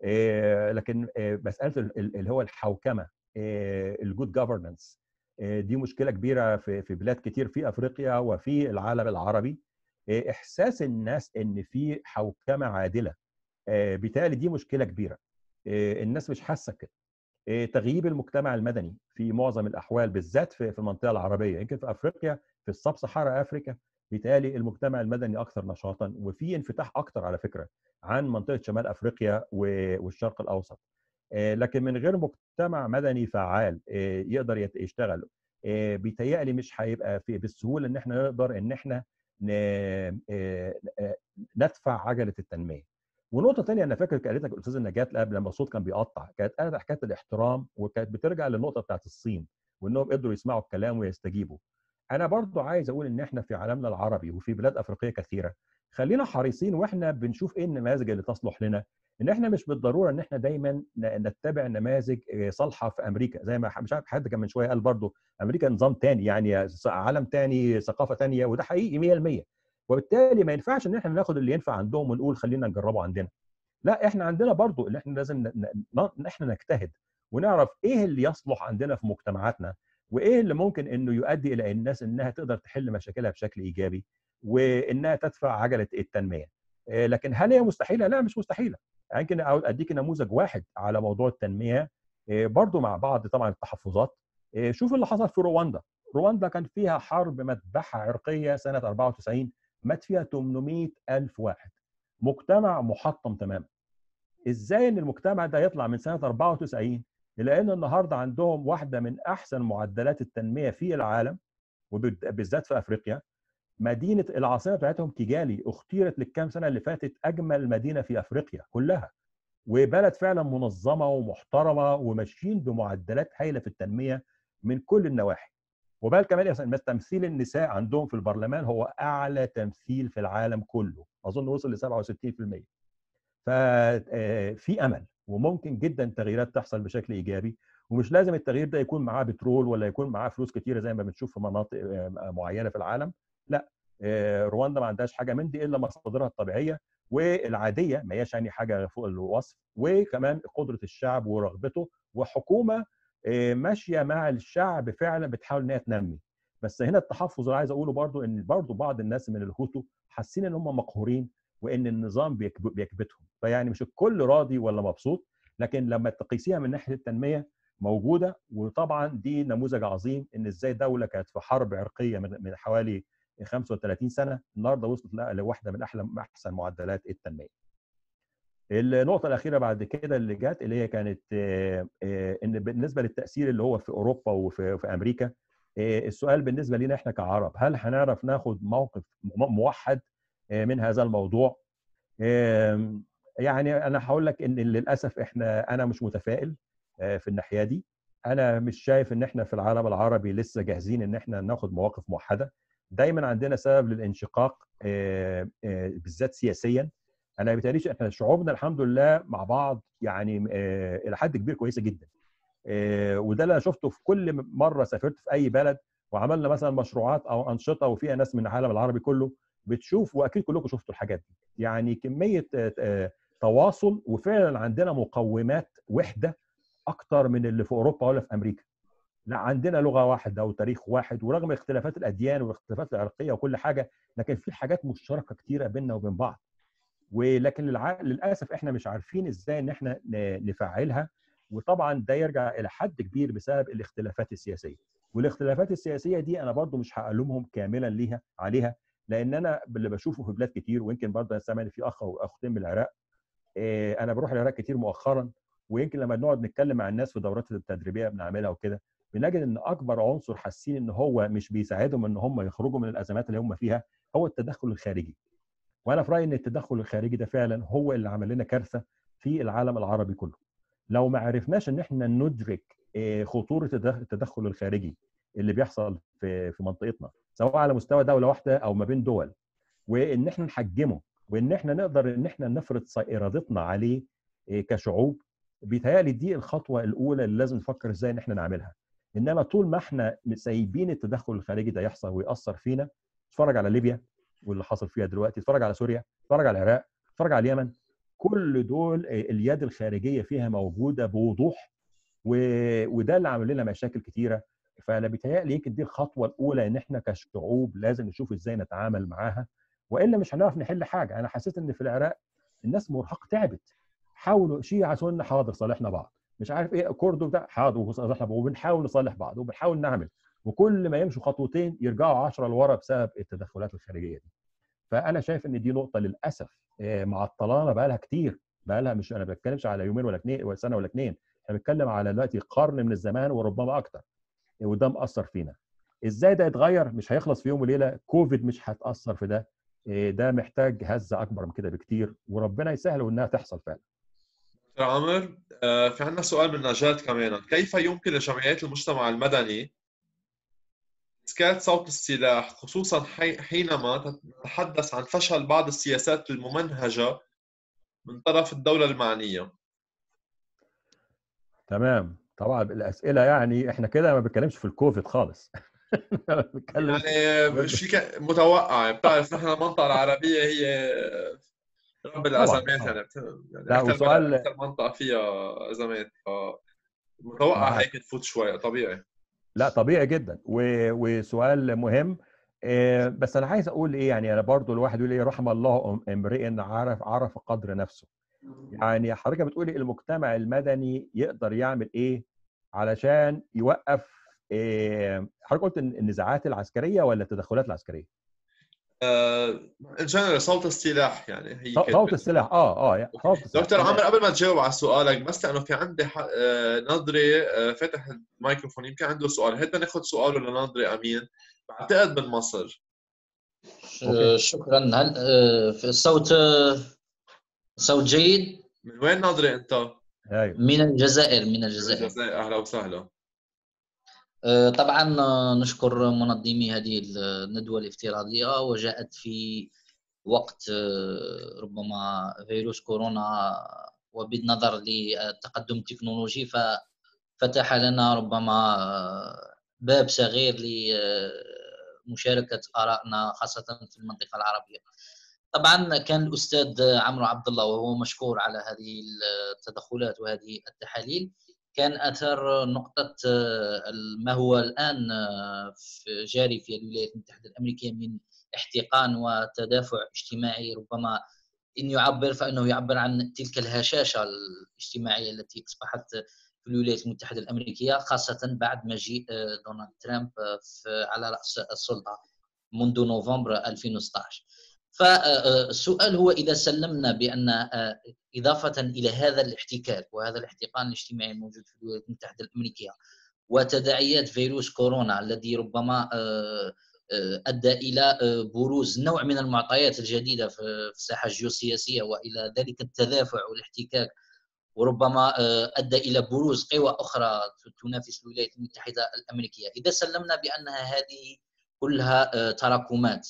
لكن مساله اللي هو الحوكمه الجود جفرنانس دي مشكله كبيره في في بلاد كتير في افريقيا وفي العالم العربي احساس الناس ان في حوكمه عادله بالتالي دي مشكله كبيره الناس مش حاسه كده تغييب المجتمع المدني في معظم الاحوال بالذات في المنطقه العربيه يمكن في افريقيا في السب صحراء افريكا بالتالي المجتمع المدني اكثر نشاطا وفي انفتاح اكثر على فكره عن منطقه شمال افريقيا والشرق الاوسط لكن من غير مجتمع مدني فعال يقدر يشتغل بيتهيألي مش هيبقى في بالسهوله ان احنا نقدر ان احنا ندفع عجله التنميه ونقطه ثانيه انا فاكر قالت لك الاستاذه نجاة قبل لما الصوت كان بيقطع كانت قالت حكايه الاحترام وكانت بترجع للنقطه بتاعت الصين وانهم قدروا يسمعوا الكلام ويستجيبوا انا برضو عايز اقول ان احنا في عالمنا العربي وفي بلاد افريقيه كثيره خلينا حريصين واحنا بنشوف ايه النماذج اللي تصلح لنا ان احنا مش بالضروره ان احنا دايما نتبع نماذج صالحه في امريكا زي ما مش عارف حد كان من شويه قال برضو امريكا نظام تاني يعني عالم تاني ثقافه تانيه وده حقيقي 100% وبالتالي ما ينفعش ان احنا ناخد اللي ينفع عندهم ونقول خلينا نجربه عندنا لا احنا عندنا برضو اللي احنا لازم ن... احنا نجتهد ونعرف ايه اللي يصلح عندنا في مجتمعاتنا وايه اللي ممكن انه يؤدي الى الناس انها تقدر تحل مشاكلها بشكل ايجابي وانها تدفع عجله التنميه لكن هل هي مستحيله لا مش مستحيله يمكن يعني اديك نموذج واحد على موضوع التنميه برضو مع بعض طبعا التحفظات شوف اللي حصل في رواندا رواندا كان فيها حرب مذبحه عرقيه سنه 94 مات فيها 800 ألف واحد مجتمع محطم تماما ازاي ان المجتمع ده يطلع من سنه 94 الى ان النهارده عندهم واحده من احسن معدلات التنميه في العالم وبالذات في افريقيا مدينه العاصمه بتاعتهم كيجالي اختيرت للكام سنه اللي فاتت اجمل مدينه في افريقيا كلها وبلد فعلا منظمه ومحترمه وماشيين بمعدلات هائله في التنميه من كل النواحي وبل كمان تمثيل النساء عندهم في البرلمان هو اعلى تمثيل في العالم كله اظن وصل ل 67% ففي امل وممكن جدا تغييرات تحصل بشكل ايجابي ومش لازم التغيير ده يكون معاه بترول ولا يكون معاه فلوس كتيره زي ما بنشوف في مناطق معينه في العالم لا رواندا ما عندهاش حاجه من دي الا مصادرها الطبيعيه والعاديه ما هياش يعني حاجه فوق الوصف وكمان قدره الشعب ورغبته وحكومه ماشيه مع الشعب فعلا بتحاول ان هي تنمي بس هنا التحفظ اللي عايز اقوله برضو ان برضو بعض الناس من الهوتو حاسين ان هم مقهورين وان النظام بيكبتهم فيعني مش الكل راضي ولا مبسوط لكن لما تقيسيها من ناحيه التنميه موجوده وطبعا دي نموذج عظيم ان ازاي دوله كانت في حرب عرقيه من حوالي 35 سنه النهارده وصلت لواحده من احلى احسن معدلات التنميه. النقطه الاخيره بعد كده اللي جت اللي هي كانت ان بالنسبه للتاثير اللي هو في اوروبا وفي في امريكا السؤال بالنسبه لنا احنا كعرب هل هنعرف ناخد موقف موحد من هذا الموضوع يعني انا هقول لك ان للاسف احنا انا مش متفائل في الناحيه دي انا مش شايف ان احنا في العالم العربي لسه جاهزين ان احنا ناخد مواقف موحده دايما عندنا سبب للانشقاق بالذات سياسيا انا بيتهيأليش احنا شعوبنا الحمد لله مع بعض يعني الى حد كبير كويسه جدا وده اللي انا شفته في كل مره سافرت في اي بلد وعملنا مثلا مشروعات او انشطه وفيها ناس من العالم العربي كله بتشوف واكيد كلكم شفتوا الحاجات دي يعني كميه تواصل وفعلا عندنا مقومات وحده اكتر من اللي في اوروبا ولا في امريكا لا عندنا لغه واحده وتاريخ واحد ورغم اختلافات الاديان والاختلافات العرقيه وكل حاجه لكن في حاجات مشتركه كتيره بيننا وبين بعض ولكن للع... للاسف احنا مش عارفين ازاي ان احنا نفعلها وطبعا ده يرجع الى حد كبير بسبب الاختلافات السياسيه والاختلافات السياسيه دي انا برضو مش هالومهم كاملا ليها عليها لان انا اللي بشوفه في بلاد كتير ويمكن برضه انا سامع في اخ واختين من العراق انا بروح العراق كتير مؤخرا ويمكن لما نقعد نتكلم مع الناس في الدورات التدريبيه بنعملها وكده بنجد ان اكبر عنصر حاسين ان هو مش بيساعدهم ان هم يخرجوا من الازمات اللي هم فيها هو التدخل الخارجي وانا في رايي ان التدخل الخارجي ده فعلا هو اللي عمل لنا كارثه في العالم العربي كله لو ما عرفناش ان احنا ندرك خطوره التدخل الخارجي اللي بيحصل في في منطقتنا سواء على مستوى دوله واحده او ما بين دول وان احنا نحجمه وان احنا نقدر ان احنا نفرض ارادتنا عليه كشعوب بيتهيألي دي الخطوه الاولى اللي لازم نفكر ازاي ان احنا نعملها انما طول ما احنا سايبين التدخل الخارجي ده يحصل ويأثر فينا اتفرج على ليبيا واللي حصل فيها دلوقتي اتفرج على سوريا اتفرج على العراق اتفرج على اليمن كل دول اليد الخارجيه فيها موجوده بوضوح و... وده اللي عامل لنا مشاكل كتيره فانا بيتهيألي يمكن دي الخطوه الاولى ان احنا كشعوب لازم نشوف ازاي نتعامل معاها والا مش هنعرف نحل حاجه انا حسيت ان في العراق الناس مرهقه تعبت حاولوا شيعة سنة حاضر صالحنا بعض مش عارف ايه كردو ده حاضر وصالحنا بعض وبنحاول نصالح بعض وبنحاول نعمل وكل ما يمشوا خطوتين يرجعوا 10 لورا بسبب التدخلات الخارجيه دي فانا شايف ان دي نقطه للاسف معطلانا بقى لها كتير بقى لها مش انا ما بتكلمش على يومين ولا اثنين ولا سنه ولا اثنين احنا بنتكلم على دلوقتي قرن من الزمان وربما اكتر وده مأثر فينا ازاي ده يتغير مش هيخلص في يوم وليله كوفيد مش هتأثر في ده ده محتاج هزه اكبر من كده بكتير وربنا يسهل وانها تحصل فعلا دكتور عامر في عندنا سؤال من نجاة كمان كيف يمكن لجمعيات المجتمع المدني اسكات صوت السلاح خصوصا حينما نتحدث عن فشل بعض السياسات الممنهجه من طرف الدوله المعنيه تمام طبعا الاسئله يعني احنا كده ما بنتكلمش في الكوفيد خالص بنتكلم يعني شيء متوقع بتعرف نحن المنطقه العربيه هي رب الازمات يعني يعني لا اكثر وسؤال اكثر منطقه فيها ازمات متوقع هيك تفوت شوي طبيعي لا طبيعي جدا و... وسؤال مهم إيه بس انا عايز اقول ايه يعني انا برضو الواحد يقول ايه رحم الله امرئ عرف عرف قدر نفسه يعني حضرتك بتقولي المجتمع المدني يقدر يعمل ايه علشان يوقف إيه حضرتك قلت النزاعات العسكريه ولا التدخلات العسكريه؟ ان جنرال صوت السلاح يعني هي صوت السلاح اه اه صوت السلاح. دكتور عمر قبل ما تجاوب على سؤالك بس لانه في عندي نظري فتح الميكروفون يمكن عنده سؤال هيدا ناخذ سؤاله لنظري امين بعتقد من مصر شكرا هل في الصوت صوت جيد؟ من وين ناظري انت؟ من الجزائر من الجزائر الجزائر اهلا وسهلا طبعا نشكر منظمي هذه الندوة الافتراضية وجاءت في وقت ربما فيروس كورونا وبالنظر للتقدم التكنولوجي ففتح لنا ربما باب صغير لمشاركة آرائنا خاصة في المنطقة العربية طبعا كان الأستاذ عمرو عبد الله وهو مشكور على هذه التدخلات وهذه التحاليل كان اثر نقطه ما هو الان جاري في الولايات المتحده الامريكيه من احتقان وتدافع اجتماعي ربما ان يعبر فانه يعبر عن تلك الهشاشه الاجتماعيه التي اصبحت في الولايات المتحده الامريكيه خاصه بعد مجيء دونالد ترامب على راس السلطه منذ نوفمبر 2016 فالسؤال هو اذا سلمنا بان اضافه الى هذا الاحتكاك وهذا الاحتقان الاجتماعي الموجود في الولايات المتحده الامريكيه وتداعيات فيروس كورونا الذي ربما ادى الى بروز نوع من المعطيات الجديده في الساحه الجيوسياسيه والى ذلك التدافع والاحتكاك وربما ادى الى بروز قوى اخرى تنافس الولايات المتحده الامريكيه، اذا سلمنا بانها هذه كلها تراكمات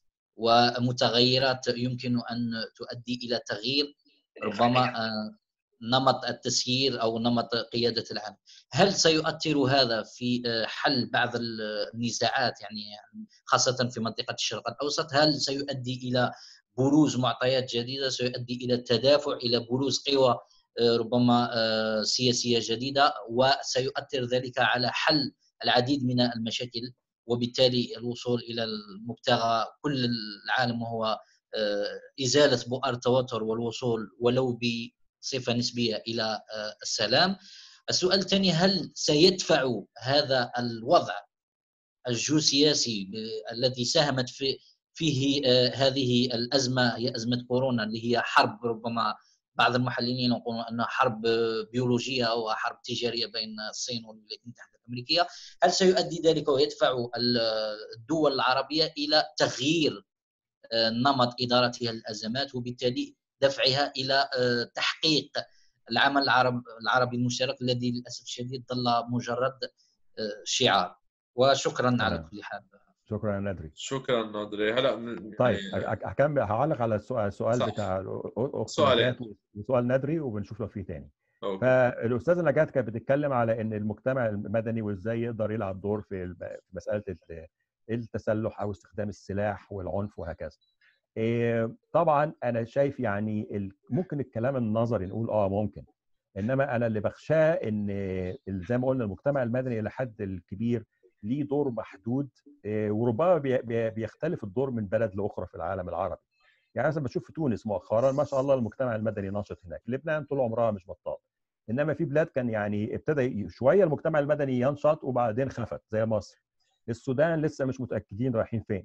ومتغيرات يمكن ان تؤدي الى تغيير ربما نمط التسيير او نمط قياده العالم هل سيؤثر هذا في حل بعض النزاعات يعني خاصه في منطقه الشرق الاوسط هل سيؤدي الى بروز معطيات جديده سيؤدي الى التدافع الى بروز قوى ربما سياسيه جديده وسيؤثر ذلك على حل العديد من المشاكل وبالتالي الوصول الى المبتغى كل العالم وهو ازاله بؤر التوتر والوصول ولو بصفه نسبيه الى السلام. السؤال الثاني هل سيدفع هذا الوضع الجيوسياسي الذي ساهمت في فيه هذه الازمه هي ازمه كورونا اللي هي حرب ربما بعض المحللين يقولون انها حرب بيولوجيه او حرب تجاريه بين الصين والولايات المتحده الامريكيه، هل سيؤدي ذلك ويدفع الدول العربيه الى تغيير نمط ادارتها الازمات وبالتالي دفعها الى تحقيق العمل العرب العربي المشترك الذي للاسف الشديد ظل مجرد شعار وشكرا على كل حال شكرا نادري شكرا نادري هلا طيب هكمل هعلق على السؤال السؤال صح. بتاع سؤالين. وسؤال نادري وبنشوف لو في تاني فالاستاذه نجاة كانت بتتكلم على ان المجتمع المدني وازاي يقدر يلعب دور في مساله التسلح او استخدام السلاح والعنف وهكذا. طبعا انا شايف يعني ممكن الكلام النظري نقول اه ممكن انما انا اللي بخشاه ان زي ما قلنا المجتمع المدني الى حد الكبير ليه دور محدود وربما بيختلف الدور من بلد لاخرى في العالم العربي. يعني مثلا بشوف في تونس مؤخرا ما شاء الله المجتمع المدني ناشط هناك، لبنان طول عمرها مش بطال. انما في بلاد كان يعني ابتدى شويه المجتمع المدني ينشط وبعدين خفت زي مصر. السودان لسه مش متاكدين رايحين فين.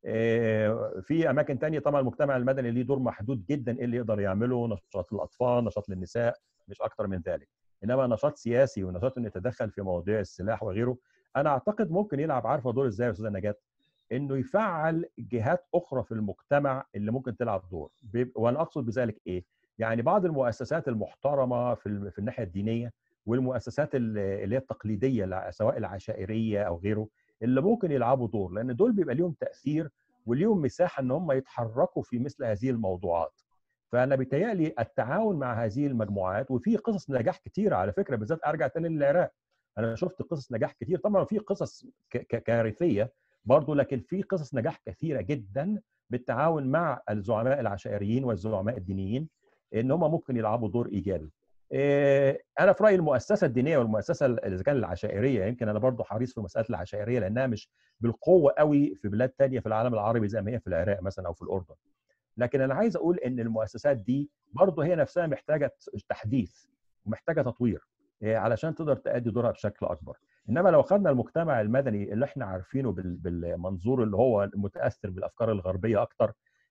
في اماكن تانية طبعا المجتمع المدني ليه دور محدود جدا ايه اللي يقدر يعمله نشاط للاطفال نشاط للنساء مش اكتر من ذلك انما نشاط سياسي ونشاط انه يتدخل في مواضيع السلاح وغيره انا اعتقد ممكن يلعب عارفه دور ازاي يا استاذه نجاة انه يفعل جهات اخرى في المجتمع اللي ممكن تلعب دور وانا اقصد بذلك ايه يعني بعض المؤسسات المحترمه في في الناحيه الدينيه والمؤسسات اللي هي التقليديه سواء العشائريه او غيره اللي ممكن يلعبوا دور لان دول بيبقى ليهم تاثير وليهم مساحه ان هم يتحركوا في مثل هذه الموضوعات فانا بيتهيألي التعاون مع هذه المجموعات وفي قصص نجاح كتيره على فكره بالذات ارجع تاني للعراق انا شفت قصص نجاح كتير طبعا في قصص كارثيه برضه لكن في قصص نجاح كثيره جدا بالتعاون مع الزعماء العشائريين والزعماء الدينيين ان هم ممكن يلعبوا دور ايجابي انا في رايي المؤسسه الدينيه والمؤسسه اذا كان العشائريه يمكن انا برضه حريص في مساله العشائريه لانها مش بالقوه قوي في بلاد تانية في العالم العربي زي ما هي في العراق مثلا او في الاردن لكن انا عايز اقول ان المؤسسات دي برضه هي نفسها محتاجه تحديث ومحتاجه تطوير علشان تقدر تأدي دورها بشكل اكبر انما لو خدنا المجتمع المدني اللي احنا عارفينه بالمنظور اللي هو متاثر بالافكار الغربيه اكتر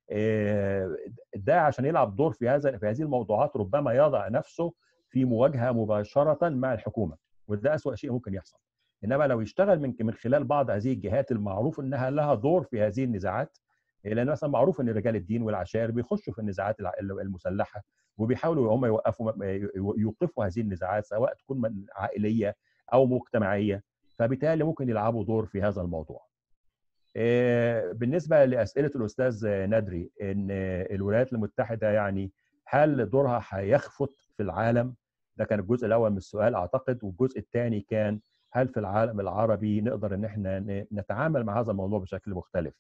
ده عشان يلعب دور في هذا في هذه الموضوعات ربما يضع نفسه في مواجهه مباشره مع الحكومه وده اسوء شيء ممكن يحصل انما لو يشتغل من من خلال بعض هذه الجهات المعروف انها لها دور في هذه النزاعات لان مثلا معروف ان رجال الدين والعشائر بيخشوا في النزاعات المسلحه وبيحاولوا هم يوقفوا يوقفوا هذه النزاعات سواء تكون عائليه او مجتمعيه فبالتالي ممكن يلعبوا دور في هذا الموضوع. بالنسبه لاسئله الاستاذ ندري ان الولايات المتحده يعني هل دورها هيخفت في العالم؟ ده كان الجزء الاول من السؤال اعتقد والجزء الثاني كان هل في العالم العربي نقدر ان احنا نتعامل مع هذا الموضوع بشكل مختلف؟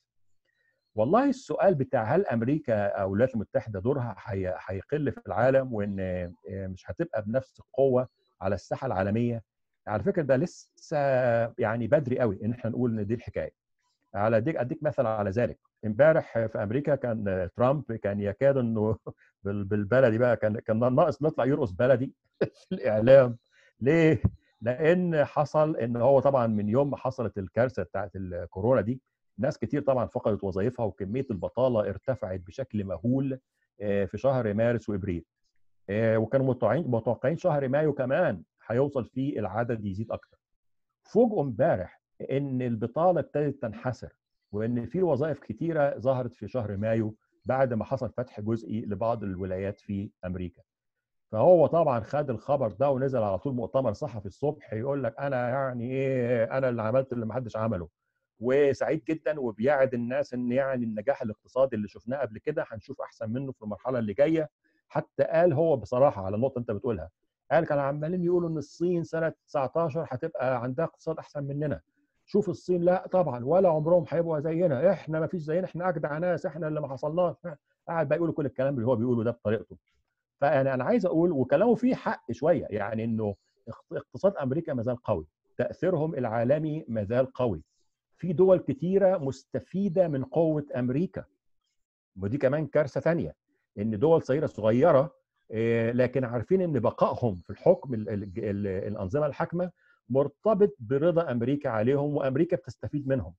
والله السؤال بتاع هل امريكا او الولايات المتحده دورها هيقل في العالم وان مش هتبقى بنفس القوه على الساحه العالميه على فكره ده لسه يعني بدري قوي ان احنا نقول ان دي الحكايه على اديك اديك مثل على ذلك امبارح في امريكا كان ترامب كان يكاد انه بالبلدي بقى كان كان ناقص نطلع يرقص بلدي في الاعلام ليه؟ لان حصل ان هو طبعا من يوم ما حصلت الكارثه بتاعت الكورونا دي ناس كتير طبعا فقدت وظائفها وكميه البطاله ارتفعت بشكل مهول في شهر مارس وابريل وكانوا متوقعين متوقعين شهر مايو كمان هيوصل فيه العدد يزيد اكتر فوجئوا امبارح ان البطاله ابتدت تنحسر وان في وظائف كتيره ظهرت في شهر مايو بعد ما حصل فتح جزئي لبعض الولايات في امريكا فهو طبعا خد الخبر ده ونزل على طول مؤتمر صحفي الصبح يقول لك انا يعني ايه انا اللي عملت اللي ما حدش عمله وسعيد جدا وبيعد الناس ان يعني النجاح الاقتصادي اللي شفناه قبل كده هنشوف احسن منه في المرحله اللي جايه حتى قال هو بصراحه على النقطه انت بتقولها قال كانوا عمالين يقولوا ان الصين سنه 19 هتبقى عندها اقتصاد احسن مننا شوف الصين لا طبعا ولا عمرهم هيبقوا زينا احنا ما فيش زينا احنا اجدع ناس احنا اللي ما حصلناش قاعد بقى يقولوا كل الكلام اللي هو بيقوله ده بطريقته فانا انا عايز اقول وكلامه فيه حق شويه يعني انه اقتصاد امريكا ما زال قوي تاثيرهم العالمي ما زال قوي في دول كتيره مستفيده من قوه امريكا ودي كمان كارثه ثانيه ان دول صغيره صغيره لكن عارفين ان بقائهم في الحكم ال ال ال الانظمه الحاكمه مرتبط برضا امريكا عليهم وامريكا بتستفيد منهم.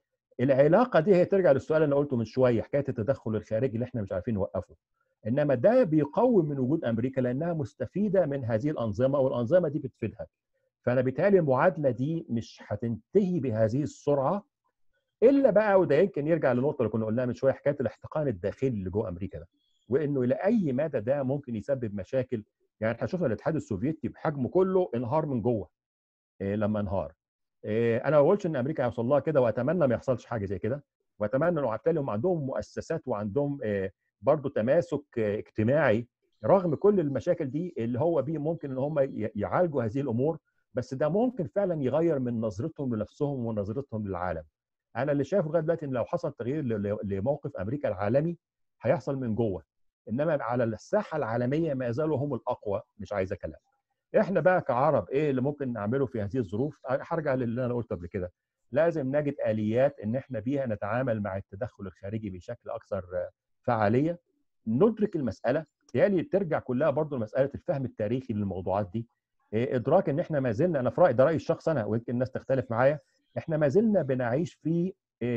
العلاقه دي هي ترجع للسؤال اللي انا قلته من شويه حكايه التدخل الخارجي اللي احنا مش عارفين نوقفه. انما ده بيقوم من وجود امريكا لانها مستفيده من هذه الانظمه والانظمه دي بتفيدها. فانا بالتالي المعادله دي مش هتنتهي بهذه السرعه الا بقى وده يمكن يرجع للنقطه اللي كنا قلناها من شويه حكايه الاحتقان الداخلي اللي جوه امريكا ده. وانه الى اي مدى ده ممكن يسبب مشاكل يعني احنا شفنا الاتحاد السوفيتي بحجمه كله انهار من جوه إيه لما انهار إيه انا ما بقولش ان امريكا هيوصل لها كده واتمنى ما يحصلش حاجه زي كده واتمنى انه بالتالي هم عندهم مؤسسات وعندهم إيه برضه تماسك اجتماعي رغم كل المشاكل دي اللي هو بيه ممكن ان هم يعالجوا هذه الامور بس ده ممكن فعلا يغير من نظرتهم لنفسهم ونظرتهم للعالم انا اللي شايفه لغايه دلوقتي ان لو حصل تغيير لموقف امريكا العالمي هيحصل من جوه انما على الساحه العالميه ما يزالوا هم الاقوى مش عايزه كلام احنا بقى كعرب ايه اللي ممكن نعمله في هذه الظروف هرجع للي انا قلته قبل كده لازم نجد اليات ان احنا بيها نتعامل مع التدخل الخارجي بشكل اكثر فعاليه ندرك المساله بالتالي ترجع كلها برضو لمساله الفهم التاريخي للموضوعات دي إيه ادراك ان احنا ما زلنا انا في رايي ده رايي الشخص انا ويمكن الناس تختلف معايا احنا ما زلنا بنعيش في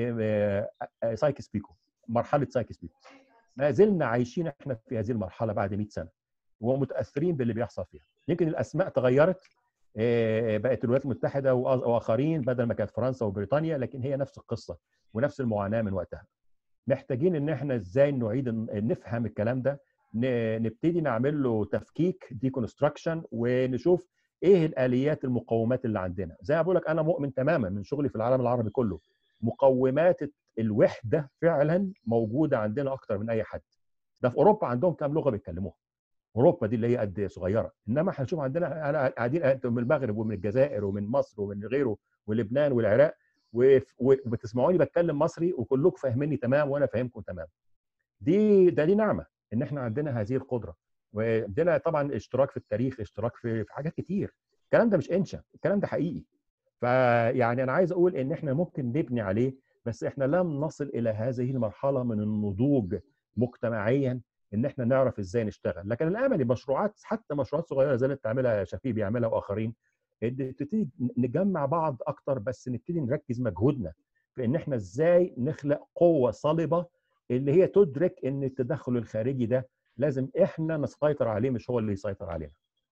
سايكس بيكو مرحله سايكس بيكو ما زلنا عايشين احنا في هذه المرحله بعد 100 سنه ومتاثرين باللي بيحصل فيها يمكن الاسماء تغيرت بقت الولايات المتحده واخرين بدل ما كانت فرنسا وبريطانيا لكن هي نفس القصه ونفس المعاناه من وقتها محتاجين ان احنا ازاي نعيد نفهم الكلام ده نبتدي نعمل له تفكيك ديكونستراكشن ونشوف ايه الاليات المقومات اللي عندنا زي ما بقول لك انا مؤمن تماما من شغلي في العالم العربي كله مقومات الوحده فعلا موجوده عندنا اكتر من اي حد ده في اوروبا عندهم كام لغه بيتكلموها اوروبا دي اللي هي قد صغيره انما هنشوف عندنا انا قاعدين من المغرب ومن الجزائر ومن مصر ومن غيره ولبنان والعراق وبتسمعوني بتكلم مصري وكلكم فاهميني تمام وانا فاهمكم تمام دي ده دي نعمه ان احنا عندنا هذه القدره وعندنا طبعا اشتراك في التاريخ اشتراك في في حاجات كتير الكلام ده مش انشا الكلام ده حقيقي فيعني انا عايز اقول ان احنا ممكن نبني عليه بس احنا لم نصل الى هذه المرحله من النضوج مجتمعيا ان احنا نعرف ازاي نشتغل لكن الامل مشروعات حتى مشروعات صغيره زي اللي بتعملها شفيق بيعملها واخرين تبتدي نجمع بعض اكتر بس نبتدي نركز مجهودنا في ان احنا ازاي نخلق قوه صلبه اللي هي تدرك ان التدخل الخارجي ده لازم احنا نسيطر عليه مش هو اللي يسيطر علينا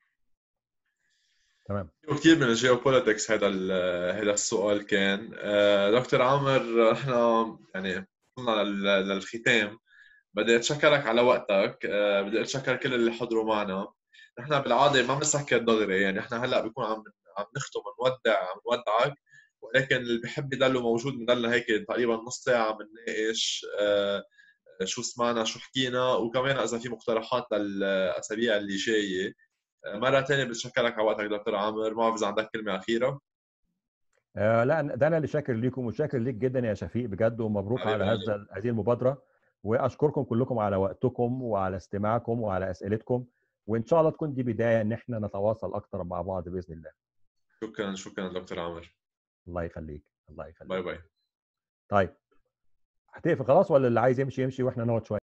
تمام كثير من الجيوبوليتكس هذا هذا السؤال كان دكتور عامر احنا يعني وصلنا للختام بدي اتشكرك على وقتك بدي اتشكر كل اللي حضروا معنا نحن بالعاده ما بنسكر دغري يعني احنا هلا بيكون عم عم نختم نودع عم نودعك ولكن اللي بحب يضله موجود بنضلنا هيك تقريبا نص ساعه بنناقش شو سمعنا شو حكينا وكمان اذا في مقترحات للاسابيع اللي جايه مره ثانيه بتشكرك على وقتك دكتور عامر ما بعرف اذا عندك كلمه اخيره آه لا ده انا اللي شاكر ليكم وشاكر ليك جدا يا شفيق بجد ومبروك على هذا هذه المبادره واشكركم كلكم على وقتكم وعلى استماعكم وعلى اسئلتكم وان شاء الله تكون دي بدايه ان احنا نتواصل اكتر مع بعض باذن الله شكرا شكرا دكتور عامر الله يخليك الله يخليك باي باي طيب هتقفل خلاص ولا اللي عايز يمشي يمشي واحنا نقعد شويه